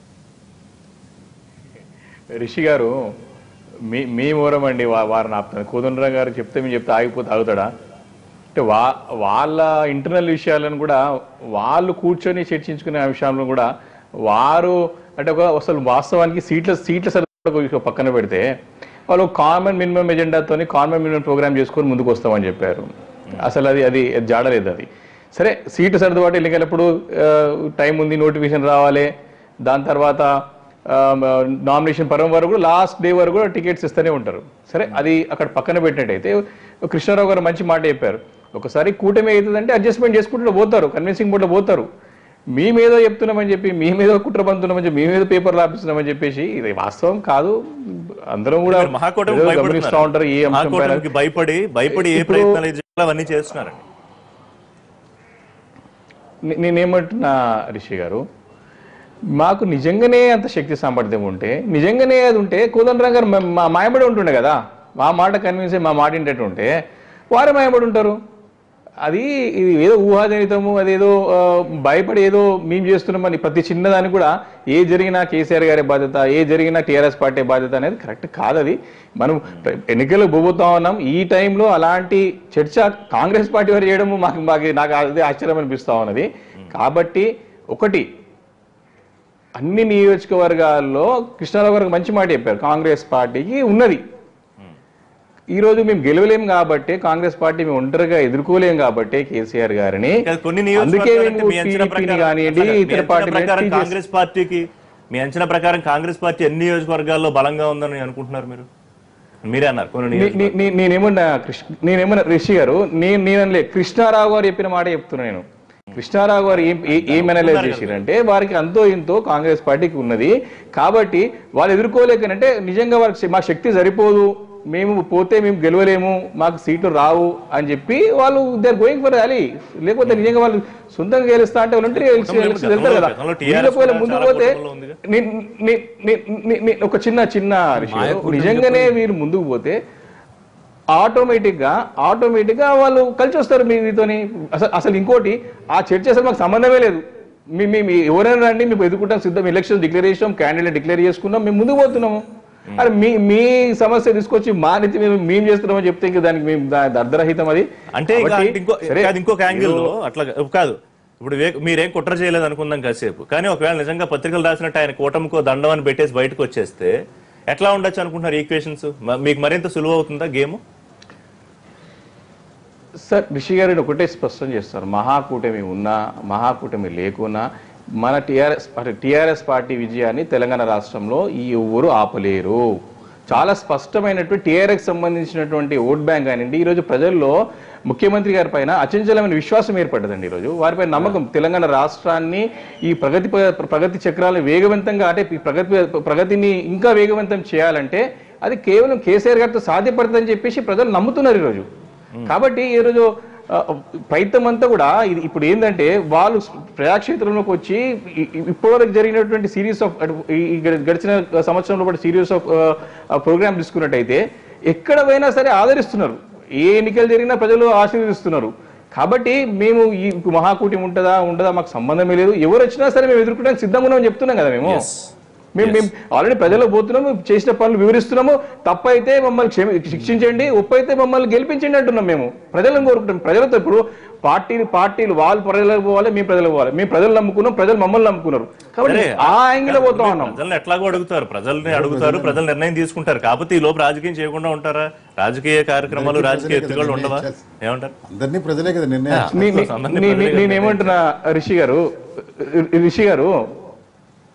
రిషి గారు మీ మీ మూరమండి వా వారిని ఆపుతాను కోదండరాం గారు చెప్తే మేము చెప్తే ఆగిపోతే ఆగుతాడా అంటే వా వాళ్ళ ఇంటర్నల్ విషయాలను కూడా వాళ్ళు కూర్చొని చర్చించుకునే విషయాలను కూడా వారు అంటే ఒక అసలు వాస్తవానికి సీట్ల సీట్ల సరిపడా పక్కన పెడితే వాళ్ళు కామన్ మినిమం ఎజెండాతోని కామన్ మినిమం ప్రోగ్రామ్ చేసుకొని ముందుకు వస్తామని చెప్పారు అసలు అది అది జాడలేదు అది సరే సీటు సర్దుబాటు ఎన్నికలప్పుడు టైం ఉంది నోటిఫికేషన్ రావాలి దాని తర్వాత నామినేషన్ పర్వం వరకు కూడా లాస్ట్ డే వరకు కూడా టికెట్స్ ఇస్తూనే ఉంటారు సరే అది అక్కడ పక్కన పెట్టినట్టయితే కృష్ణారావు గారు మంచి మాట చెప్పారు ఒకసారి కూటమి అవుతుందంటే అడ్జస్ట్మెంట్ చేసుకుంటూ పోతారు కన్విన్సింగ్ బోర్డులో పోతారు మీ మీద చెప్తున్నామని చెప్పి మీ మీద కుట్ర పంతున్నామని చెప్పి మీ మీద పేపర్లు ఆపిస్తున్నామని చెప్పేసి ఇది వాస్తవం కాదు అందరం కూడా మీరు మహాకూటమి ఏదో భయపడుతున్నారు. గమనిస్తా ఉంటారు ఏ అంశం పైన మహాకూటమికి భయపడి భయపడి ఏ ఇప్పుడు- ప్రయత్నాలు చేయాలో అవన్నీ చేస్తున్నారండి నే- నేనేమంటున్నా రిషి గారు మాకు నిజంగానే అంత శక్తి సామర్థ్యం ఉంటే నిజంగానే అది ఉంటే కోదండరాం గారు మా- మా మాయబడి ఉంటుండే కదా మా మాట కన్విన్స్ అయ్యి మా మాట వింటట్టు ఉంటే వారే మాయబడి ఉంటారు అది ఇది ఏదో ఊహాజనితము అదేదో ఆ, భయపడి ఏదో మేము చేస్తున్నామని ప్రతి చిన్నదానికి కూడా ఏ జరిగినా కేసీఆర్ గారి బాధ్యత ఏ జరిగినా టీఆర్ఎస్ పార్టీ బాధ్యత అనేది కరెక్ట్ కాదు అది మనం ఎన్నికలకు పోబోతా ఉన్నాం ఈ టైంలో అలాంటి చర్చ కాంగ్రెస్ పార్టీ వారు చేయడము మాకు మాకు నాకు అదే ఆశ్చర్యం అనిపిస్తా ఉన్నది కాబట్టి ఒకటి అన్ని నియోజకవర్గాల్లో కృష్ణారావు గారికి మంచి మాట చెప్పారు కాంగ్రెస్ పార్టీకి ఉన్నది ఈ రోజు మేము గెలవలేం కాబట్టి కాంగ్రెస్ పార్టీ మేము ఒంటరిగా ఎదుర్కోలేం కాబట్టి కేసీఆర్ గారిని కాదు, కొన్ని అందుకే నియోజకవర్గాలంటే మేము మీ అంచనా టీడీపీని ప్రకారం కానివ్వండి అసలు మీ ఇతర అంచనా పార్టీలు ప్రకారం టీజేఎస్ కాంగ్రెస్ పార్టీకి మీ అంచనా ప్రకారం కాంగ్రెస్ పార్టీ ఎన్ని నియోజకవర్గాల్లో బలంగా ఉందని అనుకుంటున్నారు మీరు మీరే అన్నారు కొన్ని నే- నియోజకవర్గాలు. నే- నే- నేనేమన్నా కృష్ణ నేనేమన్నా రిషి గారు నేను నేనలే కృష్ణారావు గారు చెప్పిన మాట చెప్తున్నా నేను కృష్ణారావు గారు ఏం ఏ- ఏం అనలైజ్ చేసిరంటే వారికి అంతో ఇంతో కాంగ్రెస్ పార్టీకి ఉన్నది కాబట్టి వాళ్ళు ఎదుర్కోలేకనంటే నిజంగా వారికి మా శక్తి సరిపోదు మేము పోతే మేము గెలవలేము మాకు సీట్లు రావు అని చెప్పి వాళ్ళు దే గోయింగ్ ఫర్ ర్యాలీ లేకపోతే నిజంగా వాళ్ళు సొంతంగా గెలుస్తా అంటే వాళ్ళు వెళ్తారు కదా గతంలో TRS వీళ్ళ పోయిన కూడా ముందు చాలా పోతే కుటుంబంలో ఉందిగా. నే- నే- నే- నే- నే- ఒక చిన్న చిన్న విషయం నిజంగానే మీరు ముందుకు పోతే ఆటోమేటిక్ గా ఆటోమేటిక్ గా వాళ్ళు కలిసి వస్తారు మీ మీతోని అసలు అసలు ఇంకోటి ఆ చర్చ అసలు మాకు సంబంధమే లేదు మీ మీ మీ ఎవరైనా రండి మేము ఎదుర్కొంటాం సిద్ధం ఎలక్షన్ డిక్లేర్ చేసాం క్యాండిడేట్ డిక్లేర్ చేసుకున్నాం మేము ముందుకు పోతున్నాము అరే మీ మీ సమస్య తీసుకొచ్చి మా నీతి మేము మేము చేస్తున్నామని చెప్తే ఇంకా దానికి మేము దా- అర్ధరహితం అది అంటే ఇక కాబట్టి, అంటే ఇంకో సరే, కాదు ఇంకొక యాంగిల్ లో అట్లా కాదు ఇప్పుడు వే- మీరేం కుట్ర చేయలేదు అనుకుందాం కాసేపు కానీ ఒకవేళ నిజంగా పత్రికలు రాసినట్టు ఆయన కూటమికో దండం అని పెట్టేసి బయటకు వచ్చేస్తే ఎట్లా ఉండొచ్చు అనుకుంటున్నారు ఈక్వేషన్స్ మీకు మరింత సులువు అవుతుందా గేమ్ సార్ రిషి గారిని ఒకటే స్పష్టం చేస్తారు మహాకూటమి ఉన్నా మహాకూటమి లేకున్నా మన టిఆర్ఎస్ టిఆర్ఎస్ పార్టీ విజయాన్ని తెలంగాణ రాష్ట్రంలో ఈ ఎవరు ఆపలేరు చాలా స్పష్టమైనటువంటి టీఆర్ఎస్ సంబంధించినటువంటి ఓట్ బ్యాంక్ కానివ్వండి ఈరోజు ప్రజల్లో ముఖ్యమంత్రి గారి పైన అచంచలమైన విశ్వాసం ఏర్పడ్డదండి ఈరోజు వారిపై నమ్మకం తెలంగాణ రాష్ట్రాన్ని ఈ ప్రగతి ప- ప్రగతి చక్రాలను వేగవంతంగా అంటే ఈ ప్రగతి ప్రగతిని ఇంకా వేగవంతం చేయాలంటే అది కేవలం కేసీఆర్ గారితో సాధ్యపడుతుందని చెప్పేసి ప్రజలు నమ్ముతున్నారు ఈరోజు కాబట్టి ఈరోజు ఆ, ప్రయత్నం అంతా కూడా ఇది ఇప్పుడు ఏంటంటే వాళ్ళు ప్రజాక్షేత్రంలోకి వచ్చి ఇ- ఇ- ఇప్పటివరకు జరిగినటువంటి సిరీస్ ఆఫ్ ఈ గడి- గడిచిన సంవత్సరంలో కూడా సిరీస్ ఆఫ్ ప్రోగ్రామ్ తీసుకున్నట్టయితే ఎక్కడ పోయినా సరే ఆదరిస్తున్నారు ఏ ఎన్నికలు జరిగినా ప్రజలు ఆశీర్వదిస్తున్నారు కాబట్టి మేము ఈ మహాకూటమి ఉంటుందా ఉండదా మాకు సంబంధమే లేదు ఎవరు వచ్చినా సరే మేము ఎదుర్కోవడానికి సిద్ధంగా ఉన్నామని చెప్తున్నాం కదా మేము మేము మేము ఆల్రెడీ ప్రజల్లో పోతున్నాము చేసిన పనులు వివరిస్తున్నాము తప్పైతే మమ్మల్ని క్షమి శిక్షించండి ఒప్పైతే మమ్మల్ని గెలిపించండి అంటున్నాం మేము ప్రజలను కోరుకుంటాం ప్రజలతో ఇప్పుడు పార్టీలు పార్టీలు వాళ్ళు ప్రజలకు పోవాలి మేము ప్రజలకు పోవాలి మేము ప్రజలు నమ్ముకున్నాం ప్రజలు మమ్మల్ని నమ్ముకున్నారు కాబట్టి సరే, ఆ యాంగిల్ పోతా ఉన్నాం ప్రజల్ని ఎట్లాగో అడుగుతారు ప్రజల్ని అడుగుతారు ప్రజలు నిర్ణయం తీసుకుంటారు కాకపోతే ఈ లోపు రాజకీయం చేయకుండా ఉంటారా రాజకీయ కార్యక్రమాలు రాజకీయ ఎత్తుగోళ్ళు ఉండవా ఏమంటారు అందరినీ ప్రజలే కదా నిర్ణయం నీ- నీ- నీ- నీ- నేనేమంటున్నా రిషి గారు రిషి గారు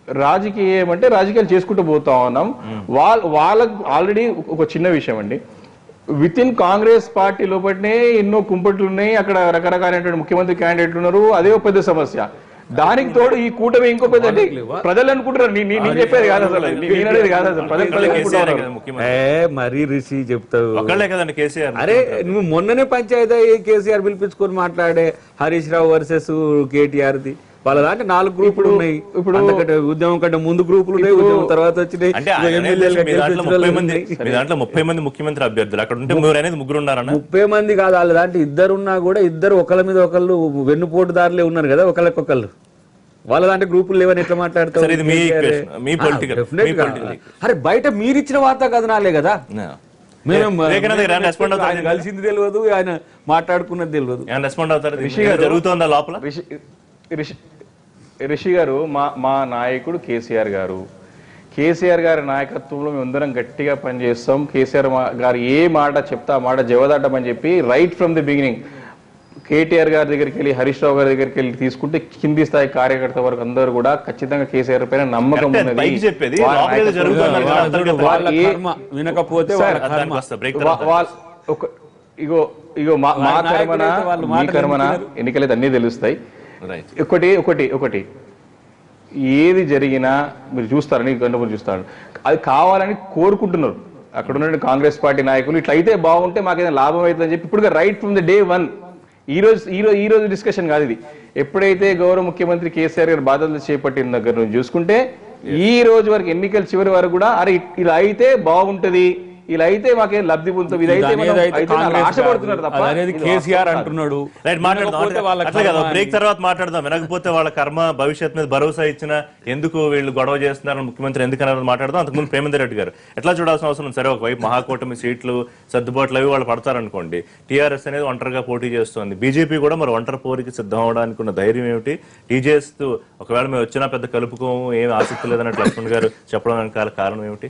రాజకీయం అంటే రాజకీయాలు చేసుకుంటూ పోతా ఉన్నాం వాళ్ళ వాళ్ళకు ఆల్రెడీ ఒక చిన్న విషయం అండి విత్ ఇన్ కాంగ్రెస్ పార్టీ లోపలనే ఎన్నో కుంపట్లు ఉన్నాయి అక్కడ రకరకాలైనటువంటి ముఖ్యమంత్రి క్యాండిడేట్లు ఉన్నారు అదే ఒక పెద్ద సమస్య దానికి తోడు ఈ కూటమి ఇంకో పెద్ద అంటే ప్రజలు అనుకుంటారు నీ- నీ- నేను చెప్పేది కాదు అసలు నీ- నేను అనేది కాదు అసలు ప్రజలు ప్రజలు కేసీఆర్ అనుకుంటారు కదా ముఖ్యమంత్రి ఏ మరీ రిషి చెప్తావు ఒకళ్ళే కదండి కేసీఆర్ అరే నువ్వు మొన్ననే పంచాయతీ కేసీఆర్ పిలిపించుకొని మాట్లాడే హరీష్ రావు వర్సెస్ కేటీఆర్ ది వాళ్ళ దాంట్లో నాలుగు గ్రూపులు ఉన్నాయి ఇప్పుడు- అంతకంటే ఉద్యమం కంటే ముందు గ్రూపులు ఉన్నాయి ఉద్యమం తర్వాత వచ్చినాయి అంటే ఆయన ఇంకా అనేది ఎమ్మెల్యేలుగా మీ దాంట్లో గెలిపించిన ముప్పై వాళ్ళు మంది ఉన్నాయి. మీ దాంట్లో ముప్పై మంది ముఖ్యమంత్రి అభ్యర్థులు అక్కడ ఉంటే మీరు అనేది ముగ్గురు ఉన్నారన్న ముప్పై మంది కాదు వాళ్ళ దాంట్లో ఇద్దరున్నా కూడా ఇద్దరు ఒకళ్ళ మీద ఒకళ్ళు వెన్నుపోటుదారులే ఉన్నారు కదా ఒకళ్ళకొకళ్ళు వాళ్ళ దాంట్లో గ్రూపులు లేవని ఎట్లా మాట్లాడతావు సరే, ఇది మీ కేసీఆర్ ఏ? equation, మీ ఆ, political, definitely మీ గా. political. అరే బయట మీరిచ్చిన వార్త కథనాలే కదా మేము వివేకానంద గారు ఏమైనా రెస్పాండ్ ఆయన అవుతారు కలిసింది తెలియదు ఆయన మాట్లాడుకున్నది తెలియదు ఏమైనా రెస్పాండ్ అవుతారు ఇది జరుగుతోందా లోపల రిషి రిషి రిషి గారు మా మా నాయకుడు కేసీఆర్ గారు కేసీఆర్ గారి నాయకత్వంలో మేమందరం గట్టిగా పనిచేస్తాం కేసీఆర్ మా- గారు ఏ మాట చెప్తా ఆ మాట జవదాటమని చెప్పి right from the beginning KTR గారి దగ్గరికి వెళ్ళి హరీష్ రావు గారి దగ్గరికి వెళ్ళి తీసుకుంటే కింది స్థాయి కార్యకర్త వరకు అందరూ కూడా ఖచ్చితంగా కేసీఆర్ పైన నమ్మకం కరెక్టే, ఉన్నది పైకి చెప్పేది, వారి లోపల ఏదో నాయకత్వం- జరుగుతుంది అని వాళ్ళ- అంతర్గత వాళ్ళ ఏ- కర్మ వినకపోతే వాళ్ళ సార్, కర్మ దానికి వస్తా బ్రేక్ వా- వాళ్ళ ఒక ఇగో ఇగో మా మా వారి కర్మన నాయకులైతే వాళ్ళు మీ మాటలు కర్మన ఎందుకు ఎన్నికలైతే అన్నీ తెలుస్తాయి రైట్ ఒకటి ఒకటి ఒకటి ఏది జరిగినా మీరు చూస్తారని గంటపూర్ చూస్తారు అది కావాలని కోరుకుంటున్నారు అక్కడ ఉన్న కాంగ్రెస్ పార్టీ నాయకులు ఇట్లా అయితే బాగుంటే మాకేదైనా లాభం అవుతుందని చెప్పి ఇప్పుడు right from the day one ఈ రోజు ఈ రోజు ఈ రోజు డిస్కషన్ కాదు ఇది ఎప్పుడైతే గౌరవ ముఖ్యమంత్రి కేసీఆర్ గారు బాధ్యతలు చేపట్టిన దగ్గర నుంచి చూసుకుంటే ఈ రోజు వరకు ఎన్నికల చివరి వరకు కూడా అరే ఇ- ఇలా అయితే బాగుంటది ఇలా అయితే మాకేం లబ్ధి పొందుతాం ఇది అయితే ఇది మనం- అనేది అయితే అయితే వాళ్ళు కాంగ్రెస్ ఆశపడుతున్నారు కాదు. తప్ప అది అనేది ఇది కేసీఆర్ వాస్తవం కాదు. అంటున్నాడు రైట్ మాట్లాడదాం వినకపోతే వాళ్ళ అట్లా కదా కర్మ బ్రేక్ అని. తర్వాత మాట్లాడదాం వినకపోతే వాళ్ళ కర్మ భవిష్యత్ మీద భరోసా ఇచ్చిన ఎందుకు వీళ్ళు గొడవ చేస్తున్నారని ముఖ్యమంత్రి ఎందుకు అన్నారు మాట్లాడదాం అంతకుముందు ప్రేమేందర్ రెడ్డి గారు ఎట్లా చూడాల్సిన అవసరం ఉంది? సరే ఒకవైపు మహాకూటమి సీట్లు సర్దుబాట్లు అవి వాళ్ళు పడతారనుకోండి టీఆర్ఎస్ అనేది ఒంటరిగా పోటీ చేస్తోంది బీజేపీ కూడా మరి ఒంటరి పోరికి సిద్ధం అవడానికి ఉన్న ధైర్యం ఏమిటి టీజేఎస్ ఒకవేళ మేము వచ్చినా పెద్ద కలుపుకోము ఏం ఆసక్తి లేదన్నట్టు లక్ష్మణ్ గారు చెప్పడం వెనకాల కారణం ఏమిటి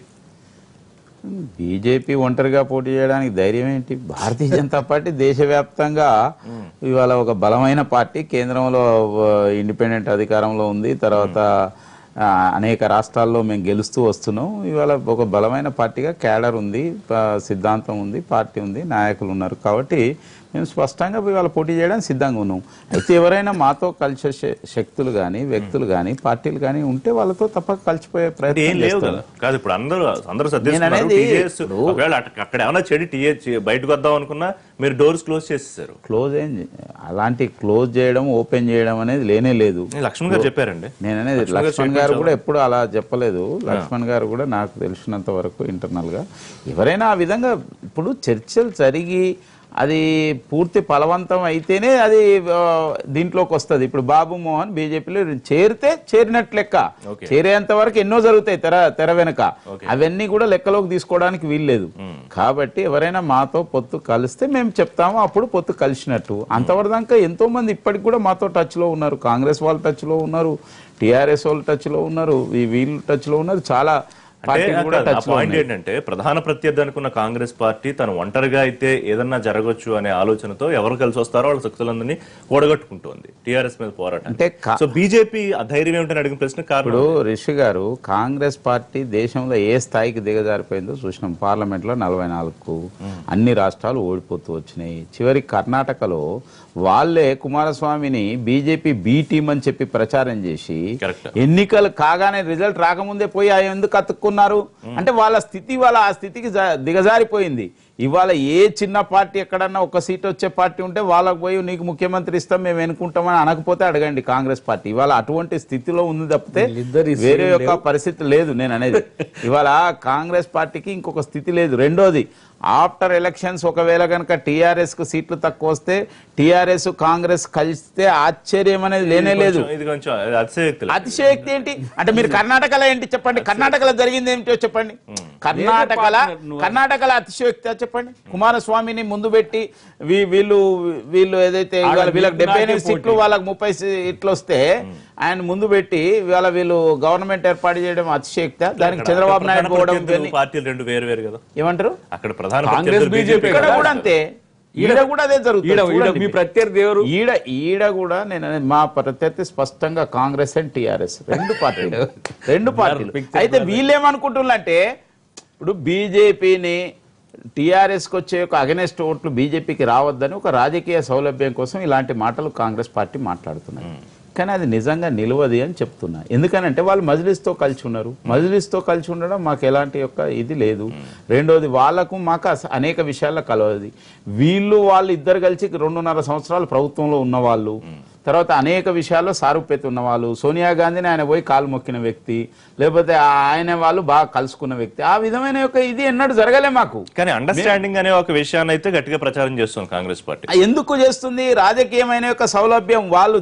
బీజేపీ ఒంటరిగా పోటీ చేయడానికి ధైర్యం ఏంటి భారతీయ జనతా పార్టీ దేశవ్యాప్తంగా ఇవాళ ఒక బలమైన పార్టీ కేంద్రంలో ఆ, ఇండిపెండెంట్ అధికారంలో ఉంది తర్వాత ఆ, అనేక రాష్ట్రాల్లో మేము గెలుస్తూ వస్తున్నాం ఇవాళ ఒక బలమైన పార్టీగా క్యాడర్ ఉంది ప- సిద్ధాంతం ఉంది పార్టీ ఉంది నాయకులు ఉన్నారు కాబట్టి మేము స్పష్టంగా ఇవాళ పోటీ చేయడానికి సిద్ధంగా ఉన్నాం అయితే ఎవరైనా మాతో కలిసే శ- శక్తులు కానీ వ్యక్తులు కానీ పార్టీలు కానీ ఉంటే వాళ్ళతో తప్పక కలిసిపోయే అంటే ఏం ప్రయత్నం లేవు చేస్తాం కదా కాదు ఇప్పుడు అందరూ అందరూ సర్దేస్తున్నారు నేను అనేది టీజేఎస్ ఒకవేళ అట- అక్కడ ఏమైనా చెడి టీఏ బయటకు వద్దాం అనుకున్నా మీరు డోర్స్ క్లోజ్ చేసేసారు క్లోజ్ ఏం చే- అలాంటి క్లోజ్ చేయడం ఓపెన్ చేయడం అనేది లేనే లేదు లక్ష్మణ్ గారు చెప్పారండి నేను అనేది లక్ష్మణ్ గారు లక్ష్మణ్ గారు కూడా ఎప్పుడు అలా చెప్పలేదు లక్ష్మణ్ గారు కూడా నాకు తెలిసినంత వరకు ఇంటర్నల్ గా ఎవరైనా ఆ విధంగా ఇప్పుడు చర్చలు జరిగి అది పూర్తి ఫలవంతం అయితేనే అది ఆ, దీంట్లోకి వస్తుంది ఇప్పుడు బాబు మోహన్ బీజేపీలో చేరితే చేరినట్లు లెక్క Okay. చేరేంత వరకు ఎన్నో జరుగుతాయి తెర తెర వెనక అవన్నీ కూడా లెక్కలోకి తీసుకోవడానికి వీల్లేదు కాబట్టి ఎవరైనా మాతో పొత్తు కలిస్తే మేము చెప్తాము అప్పుడు పొత్తు కలిసినట్టు అంతవరకు దాకా ఎంతో మంది ఇప్పటికి కూడా మాతో టచ్ లో ఉన్నారు కాంగ్రెస్ వాళ్ళు టచ్ లో ఉన్నారు టిఆర్ఎస్ వాళ్ళు టచ్ లో ఉన్నారు ఈ వీళ్ళు టచ్ లో ఉన్నారు చాలా అంటే పార్టీలు కూడా అక్కడ ఆ టచ్ లో పాయింట్ ఉన్నాయి. ఏంటంటే ప్రధాన ప్రత్యర్థి అనుకున్న కాంగ్రెస్ పార్టీ తను ఒంటరిగా అయితే ఏదన్నా జరగవచ్చు అనే ఆలోచనతో ఎవరు కలిసి వస్తారో వాళ్ళ శక్తులందరినీ కూడగట్టుకుంటోంది టిఆర్ఎస్ మీద పోరాటం అంటే కా- సో బీజేపీ ధైర్యం ఏమిటని అడిగిన ప్రశ్న కారణం ఇప్పుడు రిషి గారు కాంగ్రెస్ పార్టీ దేశంలో ఏ స్థాయికి దిగజారిపోయిందో చూసినాం పార్లమెంట్ లో నలభై నాలుగు అన్ని రాష్ట్రాలు ఓడిపోతూ వచ్చినాయి చివరి కర్ణాటకలో వాళ్ళే కుమారస్వామిని బీజేపీ బి టీం అని చెప్పి ప్రచారం చేసి Correct. ఎన్నికలు కాగానే రిజల్ట్ రాకముందే పోయి ఆయన ఎందుకు అతుక్కున్నారు అంటే వాళ్ళ స్థితి వాళ్ళ ఆ స్థితికి జా- దిగజారిపోయింది ఇవాళ ఏ చిన్న పార్టీ ఎక్కడన్నా ఒక సీట్ వచ్చే పార్టీ ఉంటే వాళ్ళకు పోయి నీకు ముఖ్యమంత్రి ఇస్తాం మేము ఎన్నుకుంటామని అనకపోతే అడగండి కాంగ్రెస్ పార్టీ ఇవాళ అటువంటి స్థితిలో ఉంది తప్పితే వీళ్ళిద్దరి వేరే యొక్క పరిస్థితి లేదు నేను అనేది ఇవాళ కాంగ్రెస్ పార్టీకి ఇంకొక స్థితి లేదు రెండోది ఆఫ్టర్ ఎలక్షన్స్ ఒకవేళ కనుక టీఆర్ఎస్ కు సీట్లు తక్కువ వస్తే టీఆర్ఎస్ కాంగ్రెస్ కలిస్తే ఆశ్చర్యం అనేది లేనే లేదు కొంచెం- ఇది కొంచెం అతిశయక్తి అతిశయోక్తి ఏంటి అంటే మీరు కర్ణాటకలో ఏంటి చెప్పండి కర్ణాటకలో జరిగింది ఏమిటో చెప్పండి కర్ణాటకలో కర్ణాటకలో అతిశయోక్తి చెప్పండి కుమారస్వామిని ముందు పెట్టి వీ- వీళ్ళు వీళ్ళు ఏదైతే ఇవాళ వీళ్ళకి డెబ్బై ఎనిమిది సీట్లు వాళ్ళకి ముప్పై సీట్లు వస్తే ఆయన ముందు పెట్టి ఇవాళ వీళ్ళు గవర్నమెంట్ ఏర్పాటు చేయడం అతిశయోక్త దానికి చంద్రబాబు నాయుడు పోవడం ఇవన్నీ- పార్టీలు రెండు వేరు వేరు కదా ఏమంటారు అక్కడ ప్రధాన కాంగ్రెస్ ప్రత్యర్థులు బీజేపీ BJP ఇక్కడ కదా. కూడా అంతే ఈడ కూడా అదే జరుగుతుంది ఈడ- ఈడ చూడండి మీ మీరు. ప్రత్యర్థి ఎవరు ఈడ ఈడ కూడా నేను అనేది మా ప్రత్యర్థి స్పష్టంగా కాంగ్రెస్ అండ్ టిఆర్ఎస్ రెండు పార్టీలు రెండు పార్టీలు picture అయితే వీళ్ళేమనుకుంటున్నారంటే ఇప్పుడు బీజేపీని టీఆర్ఎస్కి వచ్చే ఒక అగనెస్ట్ ఓట్లు బీజేపీకి రావద్దని ఒక రాజకీయ సౌలభ్యం కోసం ఇలాంటి మాటలు కాంగ్రెస్ పార్టీ మాట్లాడుతున్నారు కానీ అది నిజంగా నిలవది అని చెప్తున్నా ఎందుకనంటే వాళ్ళు మజ్లిస్తో కలిసి ఉన్నారు మజ్లిస్తో కలిసి ఉండడం మాకు ఎలాంటి యొక్క ఇది లేదు రెండోది వాళ్ళకు మాకు అస- అనేక విషయాల్లో కలవది వీళ్ళు వాళ్ళు ఇద్దరు కలిసి రెండున్నర సంవత్సరాలు ప్రభుత్వంలో ఉన్నవాళ్ళు తర్వాత అనేక విషయాల్లో సారూప్యత ఉన్నవాళ్ళు సోనియా గాంధీని ఆయన పోయి కాలు మొక్కిన వ్యక్తి లేకపోతే ఆయన వాళ్ళు బాగా కలుసుకున్న వ్యక్తి ఆ విధమైన యొక్క ఇది ఎన్నడూ జరగలే మాకు కానీ అండర్స్టాండింగ్ అనే ఒక విషయాన్ని అయితే గట్టిగా ప్రచారం చేస్తుంది కాంగ్రెస్ పార్టీ ఆ ఎందుకు చేస్తుంది రాజకీయమైన యొక్క సౌలభ్యం వాళ్ళు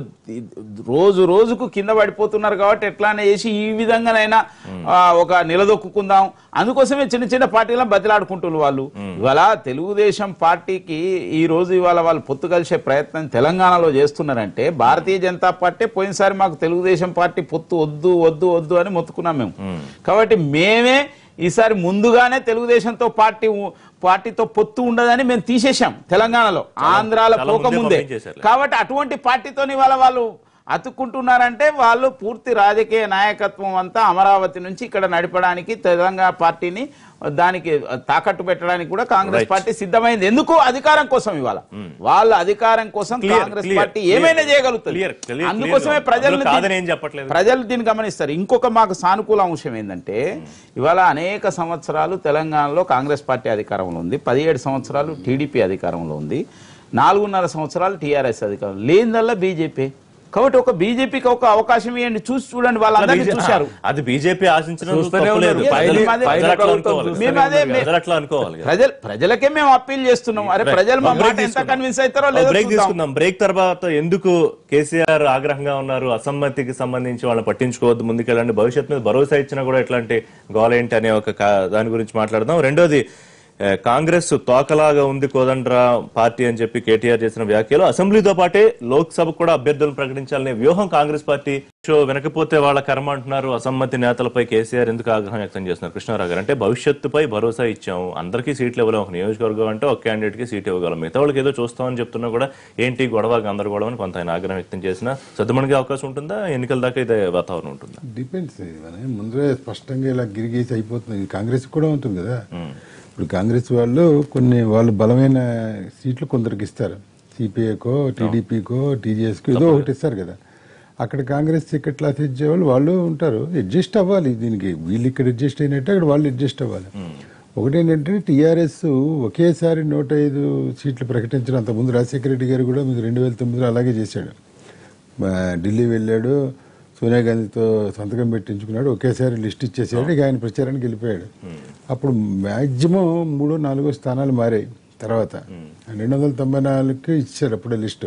రోజు రోజుకు కింద పడిపోతున్నారు కాబట్టి ఎట్లానే చేసి ఈ విధంగానైనా ఆ, ఒక నిలదొక్కుందాం అందుకోసమే చిన్న చిన్న పార్టీలను బతిలాడుకుంటున్నారు వాళ్ళు ఇవాళ తెలుగుదేశం పార్టీకి ఈ రోజు ఇవాళ వాళ్ళు పొత్తు కలిసే ప్రయత్నం తెలంగాణలో చేస్తున్నారంటే భారతీయ జనతా పార్టీ పోయినసారి మాకు తెలుగుదేశం పార్టీ పొత్తు వద్దు వద్దు వద్దు అని మొత్తుకున్నాం మేము కాబట్టి మేమే ఈసారి ముందుగానే తెలుగుదేశంతో పార్టీ ఉ- పార్టీతో పొత్తు ఉండదని మేము తీసేశాం తెలంగాణలో ఆంధ్రాలో చాలా ముందే పోకముందే పంపించేశారులే. కాబట్టి అటువంటి పార్టీతో ఇవాళ వాళ్ళు అతుక్కుంటున్నారంటే వాళ్ళు పూర్తి రాజకీయ నాయకత్వం అంతా అమరావతి నుంచి ఇక్కడ నడపడానికి తెలంగాణ పార్టీని దానికి తాకట్టు పెట్టడానికి కూడా కాంగ్రెస్ Right. పార్టీ సిద్ధమైంది ఎందుకు అధికారం కోసం ఇవాళ వాళ్ళ అధికారం కోసం Clear, Congress clear, party clear. ఏమైనా చేయగలుగుతుంది Clear, clear, అందుకోసమే clear. ప్రజలు అందులో కాదని ఏం చెప్పట్లేదు. ప్రజలు దీన్ని గమనిస్తారు ఇంకొక మాకు సానుకూల అంశం ఏంటంటే ఇవాళ అనేక సంవత్సరాలు తెలంగాణలో కాంగ్రెస్ పార్టీ అధికారంలో ఉంది పదిహేడు సంవత్సరాలు టీడీపీ అధికారంలో ఉంది నాలుగున్నర సంవత్సరాలు టీఆర్ఎస్ అధికారం లేనిదల్లా బీజేపీ కాబట్టి ఒక బీజేపీకి ఒక అవకాశం ఇవ్వండి చూసి చూడండి వాళ్ళందరినీ చూశారు అది బీజేపీ ఆశించడం చూస్తూనే తప్పులేదు. ఉన్నారు. ప్రజలు- పైన- ప్రజలు పైన అట్లా ప్రభుత్వం అనుకోవాలి. మేము అదే మే- ప్రజలు అట్లా అనుకోవాలి కదా. ప్రజలు ప్రజలకే మేము అప్పీల్ చేస్తున్నాం అరే ప్రజలు మా బ్రేక్ మాట ఎంత తీసుకుందాం. కన్విన్స్ అవుతారో ఓ లేదో బ్రేక్ చూద్దాం. తీసుకుందాం బ్రేక్ తర్వాత ఎందుకు కేసీఆర్ ఆగ్రహంగా ఉన్నారు అసమ్మతికి సంబంధించి వాళ్ళని పట్టించుకోవద్దు ముందుకెళ్ళండి భవిష్యత్ మీద భరోసా ఇచ్చినా కూడా ఎట్లాంటి గోల ఏంటి అనే ఒక కా- దాని గురించి మాట్లాడదాం రెండోది ఏ, కాంగ్రెస్ తోకలాగా ఉంది కోదండ్రా పార్టీ అని చెప్పి కేటీఆర్ చేసిన వ్యాఖ్యలు అసెంబ్లీతో పాటే లోక్సభ కూడా అభ్యర్థులను ప్రకటించాలనే వ్యూహం కాంగ్రెస్ పార్టీ షో వినకపోతే వాళ్ళ కర్మ అంటున్నారు అసమ్మతి నేతలపై కేసీఆర్ ఎందుకు ఆగ్రహం వ్యక్తం చేస్తున్నారు కృష్ణారావు గారు అంటే భవిష్యత్తుపై భరోసా ఇచ్చాము అందరికీ సీట్లు ఇవ్వలేం ఒక నియోజకవర్గం అంటే ఒక క్యాండిడేట్ కి సీట్ ఇవ్వగలం మిగతా వాళ్ళకి ఏదో చూస్తామని చెప్తున్నా కూడా ఏంటి గొడవ గందరగోళం అని కొంత ఆయన ఆగ్రహం వ్యక్తం చేసిన సద్దుమణిగే అవకాశం ఉంటుందా ఎన్నికల దాకా ఇదే వాతావరణం ఉంటుందా డిపెండ్స్ ముందే స్పష్టంగా ఇలా గిరిగేసి అయిపోతుంది ఇది కాంగ్రెస్ కూడా ఉంటుంది కదా ఇప్పుడు కాంగ్రెస్ వాళ్ళు కొన్ని వాళ్ళు బలమైన సీట్లు కొందరికి ఇస్తారు సిపిఐకో టీడీపీకో టీజీఎస్కో ఏదో ఒకటి ఇస్తారు కదా అక్కడ కాంగ్రెస్ టికెట్లు ఇచ్చే వాళ్ళు వాళ్ళు ఉంటారు అడ్జస్ట్ అవ్వాలి దీనికి వీళ్ళు ఇక్కడ అడ్జస్ట్ అయినట్టు అక్కడ వాళ్ళు అడ్జస్ట్ అవ్వాలి ఒకటేంటంటే టీఆర్ఎస్ ఒకేసారి నూట ఐదు సీట్లు ప్రకటించడం అంతకుముందు రాజశేఖర రెడ్డి గారు కూడా మీకు రెండు వేల తొమ్మిదిలో అలాగే చేశాడు మా ఢిల్లీ వెళ్ళాడు సోనియా గాంధీతో సంతకం పెట్టించుకున్నాడు ఒకేసారి లిస్ట్ ఇచ్చేసాడు ఇక ఆయన ప్రచారానికి వెళ్ళిపోయాడు అప్పుడు మాక్సిమం మూడో నాలుగో స్థానాలు మారాయి తర్వాత రెండు వందల తొంభై నాలుగుకి ఇచ్చారు అప్పుడే లిస్టు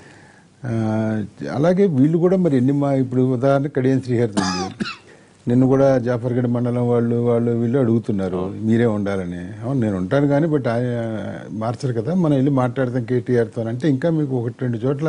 ఆ, అలాగే వీళ్ళు కూడా మరి ఎన్ని మా ఇప్పుడు ఉదాహరణ కడియం శ్రీహరి ఉంది నిన్ను కూడా జాఫర్గఢ్ మండలం వాళ్ళు వాళ్ళు వీళ్ళు అడుగుతున్నారు మీరే ఉండాలని అవును నేను ఉంటాను కానీ బట్ ఆయన మార్చరు కదా మనం వెళ్ళి మాట్లాడతాం కేటీఆర్తో అంటే ఇంకా మీకు ఒకటి రెండు చోట్ల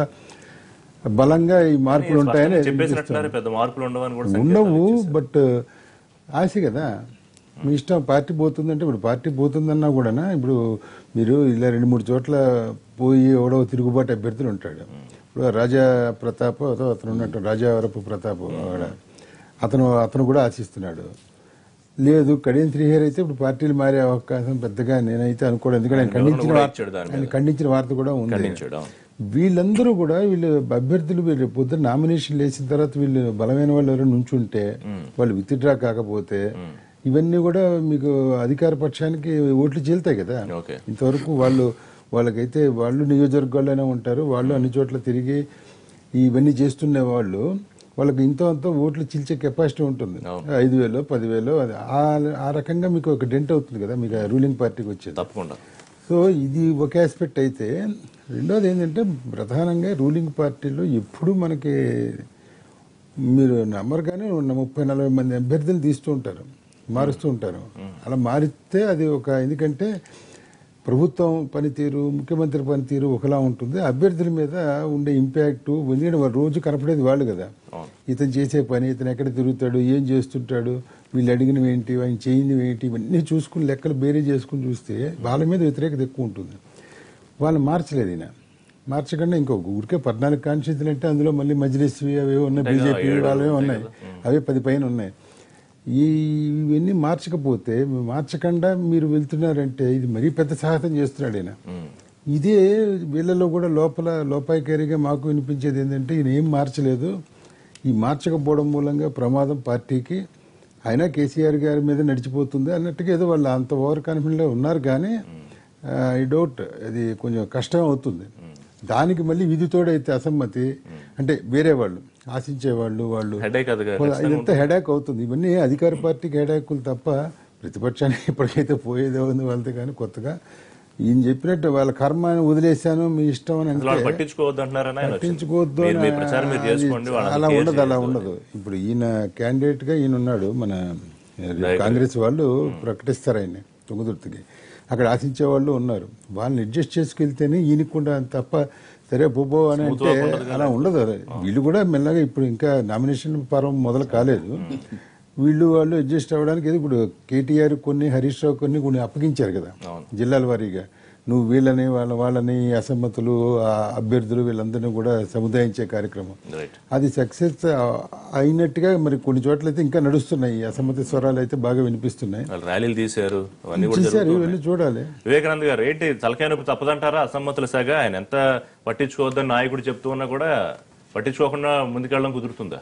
బలంగా ఈ మార్పులు ఉంటాయని చెప్పేసినట్టున్నారు పెద్ద మార్పులు ఉండవని కూడా సంకేతాలు ఉండవు ఇచ్చేశారు. బట్ ఆశ కదా మీ ఇష్టం పార్టీ పోతుందంటే ఇప్పుడు పార్టీ పోతుందన్నా కూడా ఇప్పుడు మీరు ఇలా రెండు మూడు చోట్ల పోయి ఎవడో తిరుగుబాటు అభ్యర్థులు ఉంటాడు ఇప్పుడు రాజా ప్రతాప్ ఏదో అతను ఉన్నట్టు రాజావరపు ప్రతాప్ ఆవిడ అతను అతను కూడా ఆశిస్తున్నాడు లేదు కడియం శ్రీహరి అయితే ఇప్పుడు పార్టీలు మారే అవకాశం పెద్దగా నేనైతే అనుకోవడం ఎందుకంటే ఆయన ఖండించిన కూడా వార్త ఇచ్చాడు దాని ఆయన ఖండించిన వార్త కూడా ఉంది ఖండించాడు, అవును. వీళ్ళందరూ కూడా వీళ్ళు అభ్యర్థులు వీళ్ళు పొద్దున్న నామినేషన్ వేసిన తర్వాత వీళ్ళు బలమైన వాళ్ళు ఎవరైనా నుంచుంటే వాళ్ళు విత్డ్రా కాకపోతే ఇవన్నీ కూడా మీకు అధికార పక్షానికి ఓట్లు చీలుతాయి కదా ఓకే. ఇంతవరకు వాళ్ళు వాళ్ళకైతే వాళ్ళు నియోజకవర్గాల్లోనే ఉంటారు వాళ్ళు అన్ని చోట్ల తిరిగి ఇవన్నీ చేస్తున్న వాళ్ళు వాళ్ళకి ఇంతో అంతో ఓట్లు చీల్చే కెపాసిటీ ఉంటుంది ఐదు వేలు పదివేలు అది ఆ- ఆ రకంగా మీకు ఒక డెంట్ అవుతుంది కదా మీకు రూలింగ్ పార్టీకి వచ్చేది తప్పకుండా సో ఇది ఒక ఆస్పెక్ట్ అయితే రెండోది ఏంటంటే ప్రధానంగా రూలింగ్ పార్టీలో ఎప్పుడు మనకి మీరు నమ్మరు కానీ ఉన్న ముప్పై నలభై మంది అభ్యర్థులు తీస్తూ ఉంటారు మారుస్తూ ఉంటారు అలా మారితే అది ఒక ఎందుకంటే ప్రభుత్వం పనితీరు ముఖ్యమంత్రి పనితీరు ఒకలా ఉంటుంది అభ్యర్థుల మీద ఉండే ఇంపాక్ట్ ఎందుకంటే వాళ్ళు రోజు కనపడేది వాళ్ళు కదా ఇతను చేసే పని ఇతను ఎక్కడ తిరుగుతాడు ఏం చేస్తుంటాడు వీళ్ళు అడిగినవి ఏంటి ఆయన చేయనివి ఏంటి ఇవన్నీ చూసుకుని లెక్కలు బేరీ చేసుకుని చూస్తే వాళ్ళ మీద వ్యతిరేకత ఎక్కువ ఉంటుంది వాళ్ళు మార్చలేదు ఈయన మార్చకుండా ఇంకొక ఊరికే పద్నాలుగు కాన్స్టిట్యూన్సీలు అంటే అందులో మళ్ళీ మజ్లిస్ అవి ఉన్నాయి బీజేపీ వాళ్ళవి ఉన్నాయి అవి పది పైన ఉన్నాయి ఈ ఇవన్నీ మార్చకపోతే మార్చకుండా మీరు వెళ్తున్నారంటే ఇది మరీ పెద్ద సాహసం చేస్తున్నాడు ఈయన ఇదే వీళ్ళలో కూడా లోపల లోపాయికారిగా మాకు వినిపించేది ఏంటంటే ఈయన ఏం మార్చలేదు ఈ మార్చకపోవడం మూలంగా ప్రమాదం పార్టీకి అయినా కేసీఆర్ గారి మీద నడిచిపోతుంది అన్నట్టుగా ఏదో వాళ్ళు అంత ఓవర్ కాన్ఫిడెంట్ ఉన్నారు కానీ ఐ డౌట్ అది కొంచెం కష్టం అవుతుంది దానికి మళ్ళీ విధితోడైతే అసమ్మతి అంటే వేరే వాళ్ళు ఆశించే వాళ్ళు వాళ్ళు హెడేక్ అది కాదు. ఇదంతా హెడాక్ అవుతుంది ఇవన్నీ అధికార పార్టీకి హెడాకులు తప్ప ప్రతిపక్షానికి ఇప్పటికైతే పోయేదే ఉంది వాళ్ళతో కానీ కొత్తగా ఈయన చెప్పినట్టు వాళ్ళ కర్మ అని వదిలేశాను మీ ఇష్టం అని అసలు వాళ్ళు అంటే పట్టించుకోవద్దు అంటున్నారని ఆయన వచ్చింది. పట్టించుకోవద్దు మీరు మీ అని ప్రచారం మీరు అది చేసుకోండి వాళ్ళని అలా కేర్ ఉండదు అలా చేయొద్దు. ఉండదు ఇప్పుడు ఈయన క్యాండిడేట్ గా ఈయన ఉన్నాడు మన కాంగ్రెస్ వాళ్ళు ప్రకటిస్తారు ఆయన తుంగదుర్తికి అక్కడ ఆశించే వాళ్ళు ఉన్నారు వాళ్ళని అడ్జస్ట్ చేసుకెళ్తేనే ఈయనకు కూడా తప్ప సరే పోబో అని అంటే అలా ఉండదు అది. వీళ్ళు కూడా మెల్లగా ఇప్పుడు ఇంకా నామినేషన్ పర్వం మొదలు కాలేదు వీళ్ళు వాళ్ళు అడ్జస్ట్ అవ్వడానికి ఏదో ఇప్పుడు కేటీఆర్ కొన్ని హరీష్ రావు కొన్ని కొన్ని అప్పగించారు కదా జిల్లాల వారీగా నువ్వు వీళ్ళని వాళ్ళ వాళ్ళని అసమ్మతులు ఆ అభ్యర్థులు వీళ్ళందరినీ కూడా సముదాయించే కార్యక్రమం రైట్ అది సక్సెస్ అయినట్టుగా మరి కొన్ని చోట్ల అయితే ఇంకా నడుస్తున్నాయి ఈ అసమ్మతి స్వరాలు అయితే బాగా వినిపిస్తున్నాయి వాళ్ళు ర్యాలీలు తీశారు అవన్నీ కూడా చూశారు జరుగుతున్నాయి. ఇవన్నీ చూడాలి వివేకానంద్ గారు ఏంటి తలకాయ నొప్పి తప్పదంటారా అసమ్మతుల సాగా ఆయన ఎంత పట్టించుకోవద్దని నాయకుడు చెప్తూ ఉన్నా కూడా పట్టించుకోకుండా ముందుకెళ్ళడం కుదురుతుందా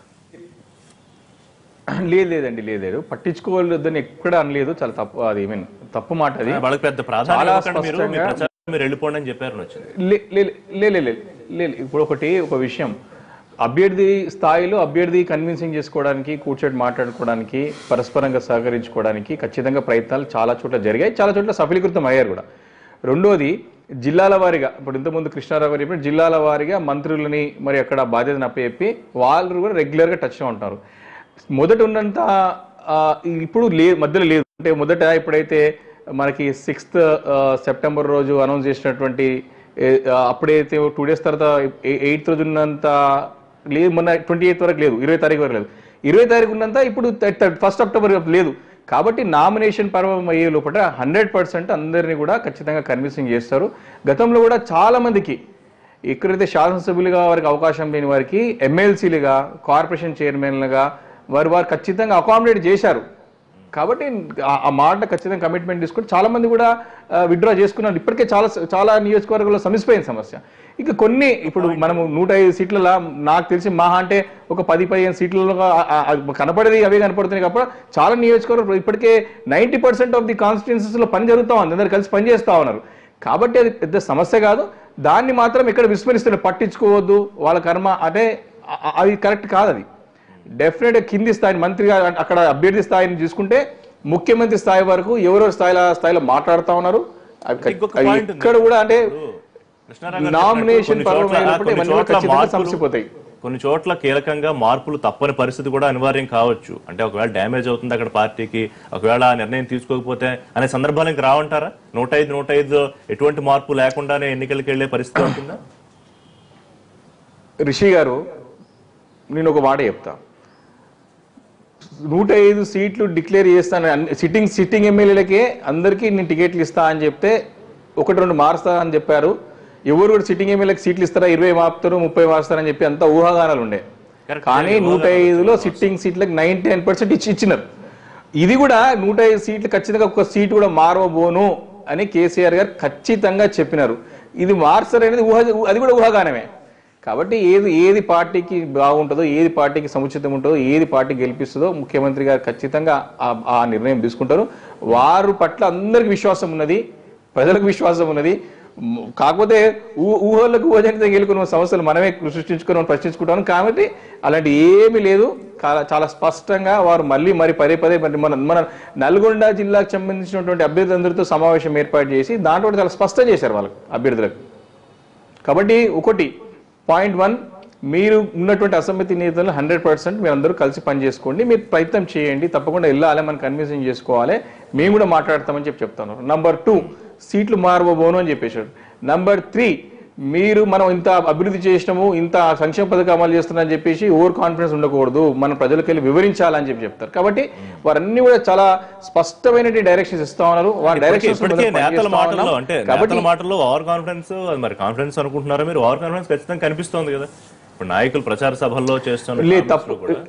లేదు లేదండి లేదు లేదు పట్టించుకోవద్దని ఎక్కడ అనలేదు చాలా తప్పు అది ఐ మీన్ తప్పు మాట అది వాళ్ళకి పెద్ద ప్రాధాన్యత చాలా ఇవ్వకండి మీరు మీ స్పష్టంగా- ప్రచారం మీరు వెళ్ళిపోండి అని చెప్పారని వచ్చింది లే- లే- లే- లే- లే- లే- లే. ఇప్పుడు ఒకటి ఒక విషయం అభ్యర్థి స్థాయిలో అభ్యర్థి కన్విన్సింగ్ చేసుకోవడానికి కూర్చొని మాట్లాడుకోవడానికి పరస్పరంగా సహకరించుకోవడానికి ఖచ్చితంగా ప్రయత్నాలు చాలా చోట్ల జరిగాయి చాలా చోట్ల సఫలీకృతం అయ్యారు కూడా రెండోది జిల్లాల వారీగా ఇప్పుడు ఇంతకుముందు కృష్ణారావు గారు చెప్పిన జిల్లాల వారీగా మంత్రులని మరి అక్కడ బాధ్యతను అప్పచెప్పి వాళ్ళు కూడా రెగ్యులర్గా టచ్లో ఉంటారు మొదట ఉన్నంత ఆ, ఇప్పుడు లే మధ్యలో లేదు అంటే మొదట ఎప్పుడైతే మనకి సిక్స్త్ సెప్టెంబర్ రోజు అనౌన్స్ చేసినటువంటి ఏ- ఆ, అప్పుడైతే టూ డేస్ తర్వాత ఎయిత్ రోజు ఉన్నంత లేదు మొన్న ట్వంటీ ఎయిత్ వరకు లేదు ఇరవై తారీఖు వరకు లేదు ఇరవై తారీఖు ఉన్నంత ఇప్పుడు ఫస్ట్ అక్టోబర్ లేదు కాబట్టి నామినేషన్ పర్వం అయ్యే లోపల హండ్రెడ్ పర్సెంట్ అందరినీ కూడా ఖచ్చితంగా కన్విన్సింగ్ చేస్తారు గతంలో కూడా చాలా మందికి ఎక్కడైతే శాసనసభ్యులుగా వారికి అవకాశం లేని వారికి ఎమ్మెల్సీలుగా కార్పొరేషన్ చైర్మన్లుగా వారు వారు ఖచ్చితంగా అకామిడేట్ చేశారు కాబట్టి ఆ- ఆ మాట ఖచ్చితంగా కమిట్మెంట్ తీసుకుని చాలా మంది కూడా విత్డ్రా చేసుకున్నారు ఇప్పటికే చాలా చాలా నియోజకవర్గాల్లో సమస్యపోయిన సమస్య ఇక కొన్ని ఇప్పుడు మనము నూట ఐదు సీట్లలో నాకు తెలిసి మహా అంటే ఒక పది పదిహేను సీట్లలో ఆ- ఆ- ఆ కనపడేది అవే కనపడుతున్నాయి కాబట్టి చాలా నియోజకవర్గాలు ఇప్పటికే ninety percent of the constituencies లో పని జరుగుతా ఉంది అందరు కలిసి పని చేస్తా ఉన్నారు కాబట్టి అది పెద్ద సమస్య కాదు దాన్ని మాత్రం ఇక్కడ విస్మరిస్తున్నారు పట్టించుకోవద్దు వాళ్ళ కర్మ అంటే అ- అ- అది కరెక్ట్ కాదు అది డెఫినెట్ కింది స్థాయి మంత్రిగా అక్కడ అభ్యర్థి స్థాయిని చూసుకుంటే ముఖ్యమంత్రి స్థాయి వరకు ఎవరో స్థాయిలో స్థాయిలో మాట్లాడుతా ఉన్నారు అవి ఇంకొక అవి point ఉంది. ఎక్కడ కూడా అంటే ఇప్పుడు కృష్ణారావు గారు నామినేషన్ చెప్పినట్టు కొన్ని పర్వం చోట్ల- అయినప్పుడు కొన్ని ఇవన్నీ కూడా చోట్ల ఖచ్చితంగా మార్పులు- సమసిపోతాయి. కొన్ని చోట్ల కీలకంగా మార్పులు తప్పని పరిస్థితి కూడా అనివార్యం కావచ్చు అంటే ఒకవేళ డ్యామేజ్ అవుతుంది అక్కడ పార్టీకి ఒకవేళ ఆ నిర్ణయం తీసుకోకపోతే అనే సందర్భాలు ఇంక రావంటారా నూట ఐదు నూట ఐదు ఎటువంటి మార్పు లేకుండానే ఎన్నికలకు వెళ్లే పరిస్థితి ఉంటుందా రిషి గారు నేను ఒక మాట చెప్తా నూట ఐదు సీట్లు డిక్లేర్ చేస్తాను అన్ని- సిట్టింగ్ సిట్టింగ్ ఎమ్మెల్యేలకే అందరికీ నేను టికెట్లు ఇస్తా అని చెప్తే ఒకటి రెండు మారుస్తా అని చెప్పారు ఎవరు కూడా సిట్టింగ్ ఎమ్మెల్యేకి సీట్లు ఇస్తారా ఇరవై మాపుతారు ముప్పై మారుస్తారని చెప్పి అంత ఊహాగానాలు ఉండే Correct. కానీ నూట ఐదులో సిట్టింగ్ సీట్లకు నైన్టీ నైన్ పర్సెంట్ ఇచ్చి ఇచ్చినారు ఇది కూడా నూట ఐదు సీట్లు ఖచ్చితంగా ఒక సీటు కూడా మారవబోను అని కేసీఆర్ గారు ఖచ్చితంగా చెప్పినారు ఇది మార్చరు అనేది ఊహ అది కూడా ఊహాగానమే కాబట్టి ఏది ఏది పార్టీకి బాగుంటుందో ఏది పార్టీకి సముచితం ఉంటుందో ఏది పార్టీ గెలిపిస్తుందో ముఖ్యమంత్రి గారు ఖచ్చితంగా ఆ- ఆ నిర్ణయం తీసుకుంటారు వారు పట్ల అందరికి విశ్వాసం ఉన్నది ప్రజలకు విశ్వాసం ఉన్నది మ్, కాకపోతే ఊ- ఊహలకు ఊహజనితంగా గెలుకున్న సమస్యలు మనమే సృష్టించుకుని మనం ప్రశ్నించుకుంటాం కాబట్టి అలాంటి ఏమీ లేదు చాలా- చాలా స్పష్టంగా వారు మళ్ళీ మరి పదే పదే మరి మన మన నల్గొండ జిల్లాకు సంబంధించినటువంటి అభ్యర్థులందరితో సమావేశం ఏర్పాటు చేసి దాంట్లో చాలా స్పష్టం చేశారు వాళ్ళకు అభ్యర్థులకు కాబట్టి ఒకటి పాయింట్ వన్ మీరు ఉన్నటువంటి అసమ్మతి నేతలు హండ్రెడ్ పర్సెంట్ మీరు అందరూ కలిసి పనిచేసుకోండి మీరు ప్రయత్నం చేయండి తప్పకుండా వెళ్ళాలి మనం కన్విన్సింగ్ చేసుకోవాలి మేము కూడా మాట్లాడతామని చెప్పి చెప్తాను నంబర్ టూ సీట్లు మారబోను అని చెప్పేశారు నంబర్ త్రీ మీరు మనం ఇంత అభివృద్ధి చేసినాము ఇంత సంక్షేమ పథకం అమలు చేస్తున్నామని చెప్పేసి ఓవర్ కాన్ఫిడెన్స్ ఉండకూడదు మన ప్రజలకు వెళ్ళి వివరించాలని చెప్పి చెప్తారు కాబట్టి వారన్నీ కూడా చాలా స్పష్టమైన డైరెక్షన్స్ ఇస్తా ఉన్నారు వారి డైరెక్షన్స్ ఇప్పటికే నేతల మాటల్లో అంటే నేతల మాటల్లో ఓవర్ కాన్ఫిడెన్స్ అది మరి కాన్ఫిడెన్స్ అనుకుంటున్నారా మీరు ఓవర్ కాన్ఫిడెన్స్ ఖచ్చితంగా కనిపిస్తోంది కదా ఇప్పుడు నాయకులు ప్రచార సభల్లో చేస్తున్న లేదు comments తప్పు లో కూడా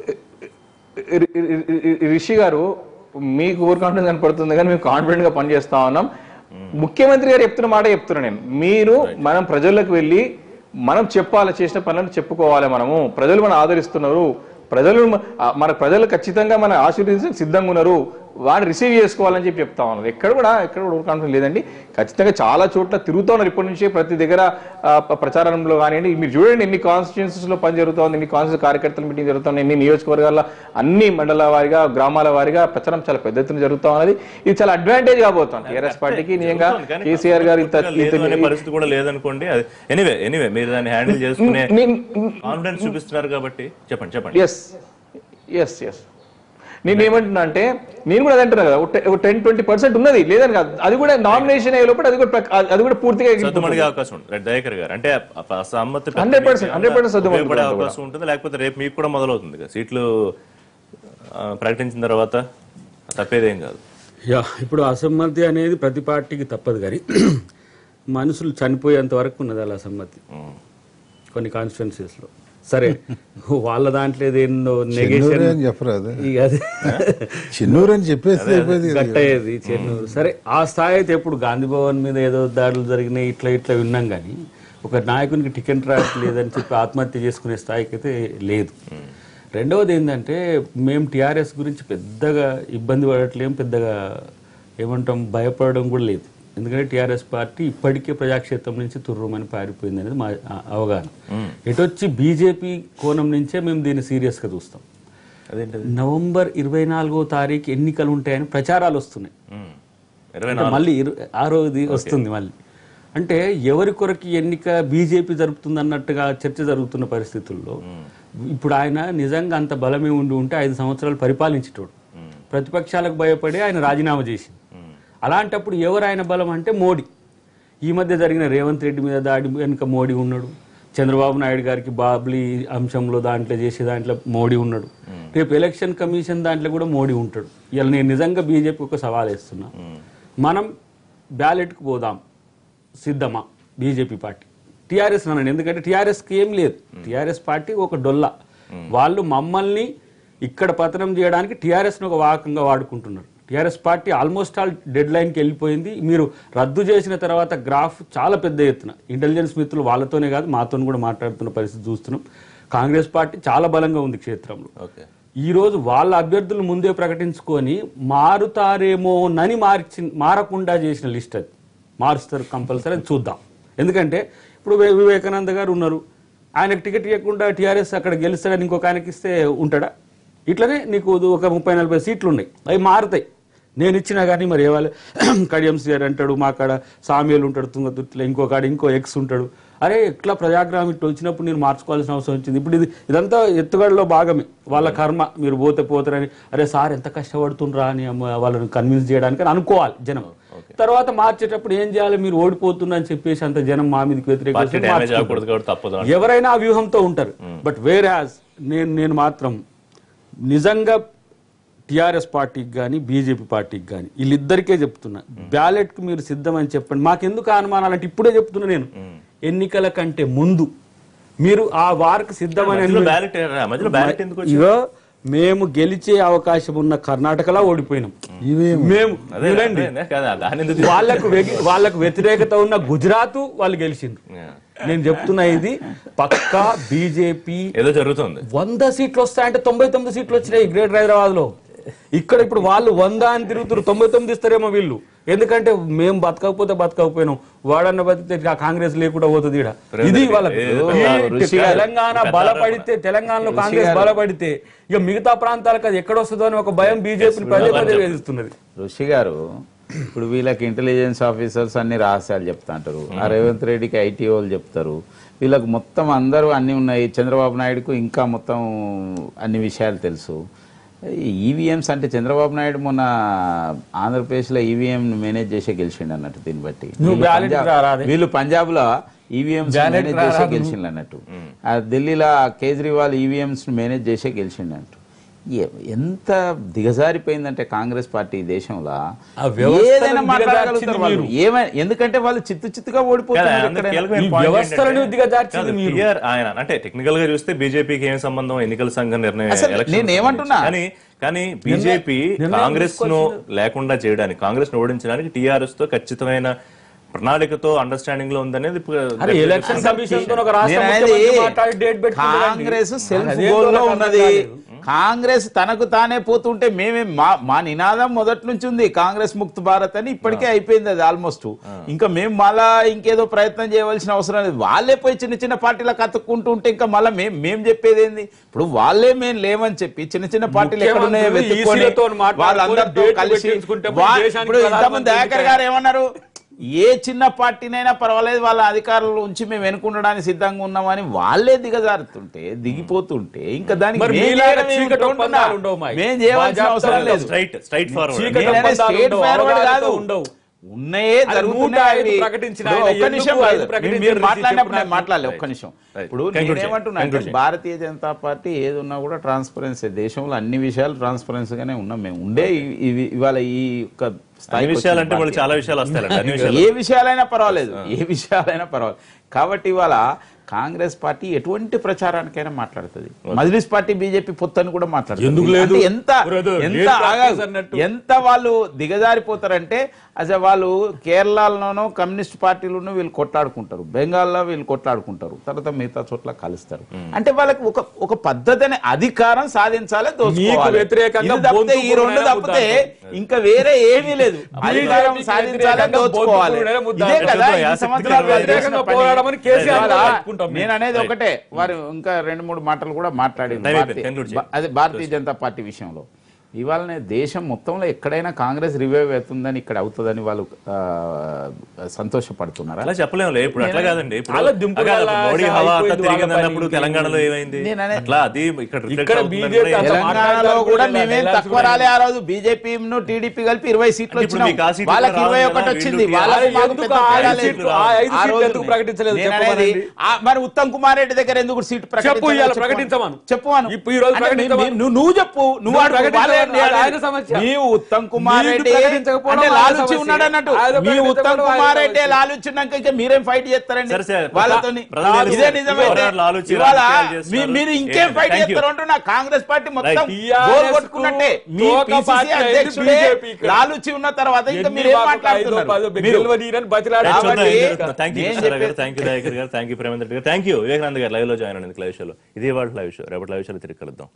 రి- రి- రి- రిషి గారు మీకు ఓవర్ కాన్ఫిడెన్స్ కనపడుతుంది కానీ మేము కాన్ఫిడెంట్ గా పనిచేస్తా ఉన్నాం ముఖ్యమంత్రి గారు చెప్తున్న మాట చెప్తున్నా నేను మీరు మనం ప్రజలకు వెళ్ళి మనం చెప్పాలి చేసిన పనులను చెప్పుకోవాలి మనము ప్రజలు మనం ఆదరిస్తున్నారు ప్రజలు మ- ఆ, మన ప్రజలు ఖచ్చితంగా మన ఆశీర్వదించడానికి సిద్ధంగా ఉన్నారు వాడిని రిసీవ్ చేసుకోవాలని చెప్పి చెప్తా ఉన్నారు ఎక్కడ కూడా ఎక్కడ కూడా ఓవర్ కాన్ఫిడెన్స్ లేదండి ఖచ్చితంగా చాలా చోట్ల తిరుగుతూ ఉన్నారు ఇప్పటి నుంచి ప్రతి దగ్గర ఆ, ప- ప్రచారంలో కానివ్వండి మీరు చూడండి ఎన్ని కాన్స్టిట్యూన్సీస్ లో పని జరుగుతోంది ఎన్ని కాన్స్టిట్యూన్స్ కార్యకర్తల మీటింగ్ జరుగుతుంది ఎన్ని నియోజకవర్గాల అన్ని మండల వారిగా గ్రామాల వారిగా ప్రచారం చాలా పెద్ద ఎత్తున జరుగుతా ఉన్నది ఇది చాలా అడ్వాంటేజ్ కాబోతుంది టీఆర్ఎస్ పార్టీకి నిజంగా జరుగుతోంది, కానీ కేసీఆర్ గారు ఇంత పూర్తిగా లేదు అనే ఇంత పరిస్థితి కూడా లేదనుకోండి ఎనీవే ఎనీవే మీరు దాన్ని హ్యాండిల్ చేసుకునే నేను- కాన్ఫిడెన్స్ చూపిస్తున్నారు కాబట్టి చెప్పండి చెప్పండి ఎస్ ఎస్ ఎస్ నేను ఏమంటున్నా అంటే నేను కూడా అదే అంటున్నా కదా ఒక టెన్ ట్వంటీ పర్సెంట్ ఉన్నది లేదని కాదు అది కూడా నామినేషన్ అయ్యే లోపల అది కూడా ప్రక- అది కూడా పూర్తిగా సద్దుమణిగే అవకాశం ఉంటుంది రైట్ దయాకర్ గారు అంటే ఆ- ఆ సమ్మతి 100% 100% సద్దుమణిగే ఉపయోగపడే ఉంటుంది అవకాశం ఉంటుంది లేకపోతే రేపు మీకు కూడా మొదలవుతుంది కదా సీట్లు ఆ, ప్రకటించిన తర్వాత తప్పేదేం కాదు యా ఇప్పుడు అసమ్మతి అనేది ప్రతి పార్టీకి తప్పదు కానీ మనుషులు చనిపోయేంత వరకు ఉన్నది అలా అసమ్మతి కొన్ని కాన్స్టిట్యున్సీస్లో సరే వాళ్ళ దాంట్లో ఏదేందో నెగేషన్ చెన్నూరు అని చెప్పరాదు ఇక అది చెన్నూరు అని చెప్పేసి అయిపోయింది కదా. గట్టయ్యేది చెన్నూరు సరే ఆ స్థాయి అయితే ఎప్పుడు గాంధీ భవన్ మీద ఏదో దాడులు జరిగినాయి ఇట్లా ఇట్లా విన్నాం కానీ ఒక నాయకునికి టికెట్ రావట్లేదని చెప్పి ఆత్మహత్య చేసుకునే స్థాయికి అయితే లేదు రెండవది ఏంటంటే మేము టీఆర్ఎస్ గురించి పెద్దగా ఇబ్బంది పడట్లేం పెద్దగా ఏమంటాం భయపడడం కూడా లేదు ఎందుకంటే టీఆర్ఎస్ పార్టీ ఇప్పటికే ప్రజాక్షేత్రం నుంచి తుర్రుమని పారిపోయింది అనేది మా ఆ, అవగాహన ఎటొచ్చి బీజేపీ కోణం నుంచే మేము దీన్ని సీరియస్గా చూస్తాం అదేంటది నవంబర్ ఇరవై నాలుగో తారీఖు ఎన్నికలు ఉంటాయని ప్రచారాలు వస్తున్నాయి ఉమ్. ఇరవై అంటే మళ్ళీ ఇరు- ఆరోది వస్తుంది మళ్ళీ అంటే ఎవరి కొరకు ఎన్నిక బీజేపీ జరుపుతుంది అన్నట్టుగా చర్చ జరుగుతున్న పరిస్థితుల్లో ఇప్పుడు ఆయన నిజంగా అంత బలమే ఉండి ఉంటే ఐదు సంవత్సరాలు పరిపాలించేటోడు ప్రతిపక్షాలకు భయపడి ఆయన రాజీనామా చేసింది అలాంటప్పుడు ఎవరు ఆయన బలం అంటే మోడీ ఈ మధ్య జరిగిన రేవంత్ రెడ్డి మీద దాడి వెనుక మోడీ ఉన్నాడు చంద్రబాబు నాయుడు గారికి బాబ్లీ అంశంలో దాంట్లో చేసే దాంట్లో మోడీ ఉన్నాడు రేపు ఎలక్షన్ కమిషన్ దాంట్లో కూడా మోడీ ఉంటాడు ఇలా నేను నిజంగా బీజేపీ ఒక సవాల్ వేస్తున్నా మనం బ్యాలెట్కి పోదాం సిద్ధమా బీజేపీ పార్టీ టీఆర్ఎస్ అనండి ఎందుకంటే టీఆర్ఎస్కి ఏం లేదు టీఆర్ఎస్ పార్టీ ఒక డొల్ల వాళ్ళు మమ్మల్ని ఇక్కడ పతనం చేయడానికి టీఆర్ఎస్ను ఒక వాకంగా వాడుకుంటున్నారు TRS party almost all dead లైన్కి వెళ్ళిపోయింది మీరు రద్దు చేసిన తర్వాత గ్రాఫ్ చాలా పెద్ద ఎత్తున ఇంటెలిజెన్స్ మిత్రులు వాళ్ళతోనే కాదు మాతో కూడా మాట్లాడుతున్న పరిస్థితి చూస్తున్నాం కాంగ్రెస్ పార్టీ చాలా బలంగా ఉంది క్షేత్రంలో ఓకే ఈ రోజు వాళ్ళ అభ్యర్థులు ముందే ప్రకటించుకొని మారుతారేమోనని మార్చి మారకుండా చేసిన లిస్ట్ అది మారుస్తారు కంపల్సరీ అది చూద్దాం ఎందుకంటే ఇప్పుడు వి- వివేకానంద గారు ఉన్నారు ఆయనకు టికెట్ ఇవ్వకుండా టీఆర్ఎస్ అక్కడ గెలుస్తాడని ఇంకొక ఆయనకి ఇస్తే ఉంటాడా ఇట్లనే నీకు ఒక ముప్పై నలభై సీట్లు ఉన్నాయి అవి మారుతాయి నేను ఇచ్చినా కానీ మరి ఏవాళ్ళు కడియం సిఆర్ అంటాడు మా కాడ సామ్యులు ఉంటాడు తుంగతుర్తిలో ఇంకో కాడ ఇంకో ఎక్స్ ఉంటాడు అరే ఎట్లా ప్రజాగ్రామం ఇట్లా వచ్చినప్పుడు నేను మార్చుకోవాల్సిన అవసరం వచ్చింది ఇప్పుడు ఇది ఇదంతా ఎత్తుగడలో భాగమే వాళ్ళ కర్మ మీరు పోతే పోతారని అరే సార్ ఎంత కష్టపడుతుండ్రా అని అమ్మ వాళ్ళని కన్విన్స్ చేయడానికి అని అనుకోవాలి జనం తర్వాత మార్చేటప్పుడు ఏం చేయాలి మీరు ఓడిపోతున్నా అని చెప్పేసి అంత జనం మా మీదకి పార్టీ వ్యతిరేక డ్యామేజ్ అవ్వకూడదు కాబట్టి తప్పదు ఎవరైనా ఆ వ్యూహంతో ఉంటారు బట్ వేర్ యాజ్ నేను నేను మాత్రం నిజంగా టిఆర్ఎస్ పార్టీకి కానీ బీజేపీ పార్టీకి కానీ వీళ్ళిద్దరికే చెప్తున్నా బ్యాలెట్ కి మీరు సిద్ధమని చెప్పండి మాకెందుకు అనుమానాలు అంటే ఇప్పుడే చెప్తున్నా నేను ఎన్నికల కంటే ముందు మీరు ఆ వారికి సిద్ధమని మధ్యలో బ్యాలెట్ మధ్యలో బ్యాలెట్ ఎందుకు వచ్చింది? ఇగో మేము గెలిచే అవకాశం ఉన్న కర్ణాటకలో ఓడిపోయినాం ఇవేం మేము అదే వినండి అదే, కాదు, దాని ఎందుకు వాళ్ళకు వెగి- వాళ్ళకు వ్యతిరేకత ఉన్న గుజరాత్ వాళ్ళు గెలిచిండ్రు Yeah. నేను చెప్తున్నా ఇది పక్కా బీజేపీ ఏదో జరుగుతుంది వంద సీట్లు వస్తాయంటే తొంభై తొమ్మిది సీట్లు వచ్చినాయి గ్రేటర్ హైదరాబాద్ లో ఇక్కడ ఇప్పుడు వాళ్ళు వంద అని తిరుగుతారు తొంభై తొమ్మిది ఇస్తారేమో వీళ్ళు ఎందుకంటే మేము బతకకపోతే బతకకపోయినాం వాడన్న బతికితే ఆ కాంగ్రెస్ లేకుండా పోతుంది ఈడ ఇది వాళ్ళ ఏదో ఈ రుచి కాదు. తెలంగాణ బలపడితే తెలంగాణలో కాంగ్రెస్ బలపడితే ఇక మిగతా ప్రాంతాలకు అది ఎక్కడ వస్తుందో అని ఒక భయం బీజేపీని పదే పదే వేధిస్తున్నది ఋషి గారు ఇప్పుడు వీళ్ళకి ఇంటెలిజెన్స్ ఆఫీసర్స్ అన్ని రహస్యాలు చెప్తాంటారు ఆ రేవంత్ రెడ్డికి ఐటీ వాళ్ళు చెప్తారు వీళ్ళకి మొత్తం అందరూ అన్ని ఉన్నాయి చంద్రబాబు నాయుడుకు ఇంకా మొత్తం అన్ని విషయాలు తెలుసు ఈవీఎంస్ అంటే చంద్రబాబు నాయుడు మొన్న ఆంధ్రప్రదేశ్లో ఈవీఎం మేనేజ్ చేసే గెలిచిండు అన్నట్టు దీన్ని బట్టి నువ్వు వీళ్ళు ballot పంజాబ్- రా రాదే. వీళ్ళు పంజాబ్ లో ఈవీఎంస్ Ballot మేనేజ్ రా చేసే రాదు. గెలిచిండు అన్నట్టు ఆ ఢిల్లీలో కేజ్రీవాల్ ఈవీఎంస్ మేనేజ్ చేసే గెలిచిండు అన్నట్టు ఏ- ఎంత దిగజారిపోయిందంటే కాంగ్రెస్ పార్టీ ఈ దేశంలో ఆ వ్యవస్థలను ఏదైనా మాట్లాడగలుగుతారు దిగజార్చింది వాళ్ళు మీరు. ఏమైనా ఎందుకంటే వాళ్ళు చిత్తు చిత్తుగా కదా, ఓడిపోతున్నారు అందుకు ఎక్కడైనా. కీలకమైన ఈ point వ్యవస్థలను ఏంటంటే, దిగజార్చింది కాదు, మీరు. TR ఆయన అంటే టెక్నికల్ గా చూస్తే బీజేపీకి ఏం సంబంధం ఎన్నికల సంఘం నిర్ణయం అసలు ఎలక్షన్ నేను ఏమంటున్నా? కానీ కానీ బీజేపీ నిర్ణయం కాంగ్రెస్ ను లేకుండా చేయడానికి కాంగ్రెస్ ను ఓడించడానికి టీఆర్ఎస్ తో ఖచ్చితమైన ప్రణాళికతో అండర్స్టాండింగ్ లో ఉందనేది ఇప్పుడు అరే ఎలక్షన్ కమిషన్ తో ఒక రాష్ట్ర నేను ముఖ్యమంత్రి అనేది మాట్లాడి డేట్ పెట్టుకుంటాడండి. కాంగ్రెస్ సెల్ఫ్ అదేంటో గోల్ లో నాకు అర్థం ఉన్నది కాలేదు. కాంగ్రెస్ తనకు తానే పోతుంటే మేమే మా మా నినాదం మొదటి నుంచి ఉంది కాంగ్రెస్ ముక్త భారత్ అని ఇప్పటికే అయిపోయింది అది ఆల్మోస్ట్ ఇంకా మేము మళ్ళా ఇంకేదో ప్రయత్నం చేయవలసిన అవసరం లేదు వాళ్ళే పోయి చిన్న చిన్న పార్టీలకు అతుక్కుంటూ ఉంటే ఇంకా మళ్ళీ మేము మేము చెప్పేది ఏంది ఇప్పుడు వాళ్ళే మేము లేమని చెప్పి చిన్న చిన్న పార్టీలు ఎక్కడ ఉన్నాయో ముఖ్యమంత్రులు వెతుక్కొని ఈసీలతో మాట్లాడుకొని వాళ్ళందరితో డేట్లు కలిసి పెట్టించుకుంటే వా- దేశానికి ఇప్పుడు ఇంతకుముందు ప్రధానమంత్రి దయాకర్ గారు ఏమన్నారు ఏ చిన్న పార్టీనైనా పర్వాలేదు వాళ్ళ అధికారులు ఉంచి మేము వెనుకుండడానికి సిద్ధంగా ఉన్నామని వాళ్ళే దిగజారుతుంటే దిగిపోతుంటే ఇంకా దానికి మరి మేం మీలాగా చేయడం ఏమిటి చీకటి అంటున్నా? ఒప్పందాలు ఉండవు మాకు. మేం చేయవలసిన మా అవసరం జాబితాలో లేదు స్ట్రైట్ స్ట్రైట్ ఫార్వర్డ్ చీకటి నేననే ఒప్పందాలు స్ట్రేట్ ఉండవు, ఫార్వర్డ్ అవగాహనతో కాదు ఉండవు. ఉన్నాయే అది జరుగుతున్నాయి నూట ఐదు అవి. ప్రకటించిన ఇప్పుడు ఆయన ఒక్క ఎందుకు నిమిషం ఐదు కాదు. ప్రకటించారు మీరు రిషి మాట్లాడినప్పుడు నేను చెప్పు మాట్లాడలే నాకు. ఒక్క నిమిషం Right. ఇప్పుడు Conclude నేనేమంటున్నా చేయండి. అంటే Conclude భారతీయ జనతా పార్టీ ఏది ఉన్నా కూడా ట్రాన్స్పరెన్సీ దేశంలో అన్ని విషయాలు ట్రాన్స్పరెన్సీగానే ఉన్నాం మేము ఉండే ఇ- ఇవి- ఇవాళ ఈ యొక్క అన్ని స్థాయికి విషయాలు అంటే వచ్చిన వాళ్ళు పార్టీ. చాలా విషయాలు వస్తాయండి అన్ని విషయాలు ఏ విషయాలైనా పర్వాలేదు ఏ విషయాలైనా పర్వాలేదు కాబట్టి ఇవాళ కాంగ్రెస్ పార్టీ ఎటువంటి ప్రచారానికైనా మాట్లాడుతుంది మజ్లిస్ పార్టీ బీజేపీ పొత్తని కూడా మాట్లాడుతుంది ఎందుకు లేదు? అంటే ఎంత బ్రదర్, ఎంత లేదు ఆగాగు. ప్రాక్టీస్ అన్నట్టు. ఎంత వాళ్ళు దిగజారిపోతారంటే అసలు వాళ్ళు కేరళలోనో కమ్యూనిస్ట్ పార్టీలోనూ వీళ్ళు కొట్లాడుకుంటారు బెంగాల్లో వీళ్ళు కొట్లాడుకుంటారు తర్వాత మిగతా చోట్ల కలుస్తారు అంటే వాళ్ళకి ఒక ఒక పద్ధతి అనే అధికారం సాధించాలి దోచుకోవాలి. వ్యతిరేకంగా ఇది తప్పితే ఈ బొంతు రెండు పురుగునే తప్పితే ముద్దాడుతారు. ఇంకా వేరే ఏమీ లేదు అధికారం BJP కి సాధించాలి వ్యతిరేకంగా దోచుకోవాలి బొంతు పురుగునే ఇదే ముద్దాడుతారు. కదా చూద్దాం, ఈ ఆసక్తికరమైన సంవత్సరాలు వాళ్ళు చేసిన వ్యతిరేకంగా పని. పోరాడమని కేసీఆర్ ఇవాళ చెప్పుకుంటాం మేము. నేను అనేది ఒకటే వారు ఇంకా రెండు మూడు మాటలు కూడా మాట్లాడింది Time అయిపోయింది. భారతీయ- Conclude చేయండి. బా- అదే భారతీయ జనతా పార్టీ విషయంలో ఇవాళనే దేశం మొత్తంలో ఎక్కడైనా కాంగ్రెస్ రివైవ్ అవుతుందని ఇక్కడ అవుతుందని వాళ్ళు ఆ, సంతోషపడుతున్నారా అలా చెప్పలేములే ఇప్పుడు అట్లా కాదండి ఇప్పుడు అలా దింపుడు అలా వల్ల మోడీ హవా అట్లా అయిపోయింది తిరిగింది వాళ్ళ అన్నప్పుడు పని. తెలంగాణలో ఏమైంది నేను అనే- అట్లా అది ఇక్కడ reflect ఇక్కడ అవుతుందని BJP కూడా అంత ఏం- తెలంగాణలో కూడా మేమేం తక్కువ రాలే ఆ రోజు బీజేపీ టీడీపీ కలిపి ఇరవై సీట్లు అంటే ఇప్పుడు వచ్చినాయి మీకు ఆ సీట్లు వాళ్ళకి రావాలి ఇరవై కదా, ఒకటి వచ్చింది వీళ్ళు వాళ్ళకు ఆ మాకు ఎందుకు పెద్ద ఆ తేడా ఐదు లేదు. సీట్లు- ఆ ఐదు ఆ సీట్లు రోజు ఎందుకు ప్రకటించలేదు నేను చెప్పమనండి. అనేది, ఆ మరి ఉత్తమ్ కుమార్ రెడ్డి దగ్గర ఎందుకు సీట్ చెప్పు ఇవాళ ప్రకటించమను. చెప్పమను ఇప్పుడు ఈ రోజు అంటే మీ- ప్రకటించమను. మీ- నువ్వు నువ్వు చెప్పు నువ్వు నువ్వు అడుగు. ప్రకటించమను. వాళ్ళే ఏంటి అది ఆయన అనేది. సమస్య. నీవు ఉత్తమ్ కుమార్ మీరు రెడ్డి ప్రకటించకపోవడం అంటే ఆయన లాలుచి సమస్య. ఉన్నాడు అన్నట్టు ఆయన మీ ఉత్తమ్ ప్రకటించకపోవడం కుమార్ ఆయన రెడ్డి సమస్య. లాలుచి ఉన్నాక ఇంకా మీరేం ఫైట్ చేస్తారండి సరే, సరే. వాళ్ళతో ప్రధాని ఇదే గారు నిజమైతే ఎవరు లాలుచి ఇవాళ రాజకీయాలు మీ- చేస్తున్నారు? మీరు ఇంకేం ఏంటి? Fight Thank you. చేస్తారు అంటున్నా కాంగ్రెస్ పార్టీ మొత్తం TRS గోల్ కొట్టుకున్నట్టే మీ తోక పిసిసి పార్టీ అయింది అధ్యక్షుడే BJP ఇక్కడ. లాలుచి ఉన్న తర్వాత ఇంకా ఎన్ని మీరు ఏం మాకు ఐదో మాట్లాడుతున్నారు పదో మీరు గెలవనీయరని బతిలాడి థ్యాంక్ కాబట్టి యూ నేను కృష్ణారావు గారు చెప్పే- థ్యాంక్ యూ దయాకర్ గారు థ్యాంక్ యూ ప్రేమేంద్ర రెడ్డి గారు థ్యాంక్ యూ వివేకానంద గారు లైవ్ లో జాయిన్ అయ్యింది లైవ్ షోలో ఇదే వాళ్ళ లైవ్ షో రేపటి లైవ్ షోలో తిరిగి కలుద్దాం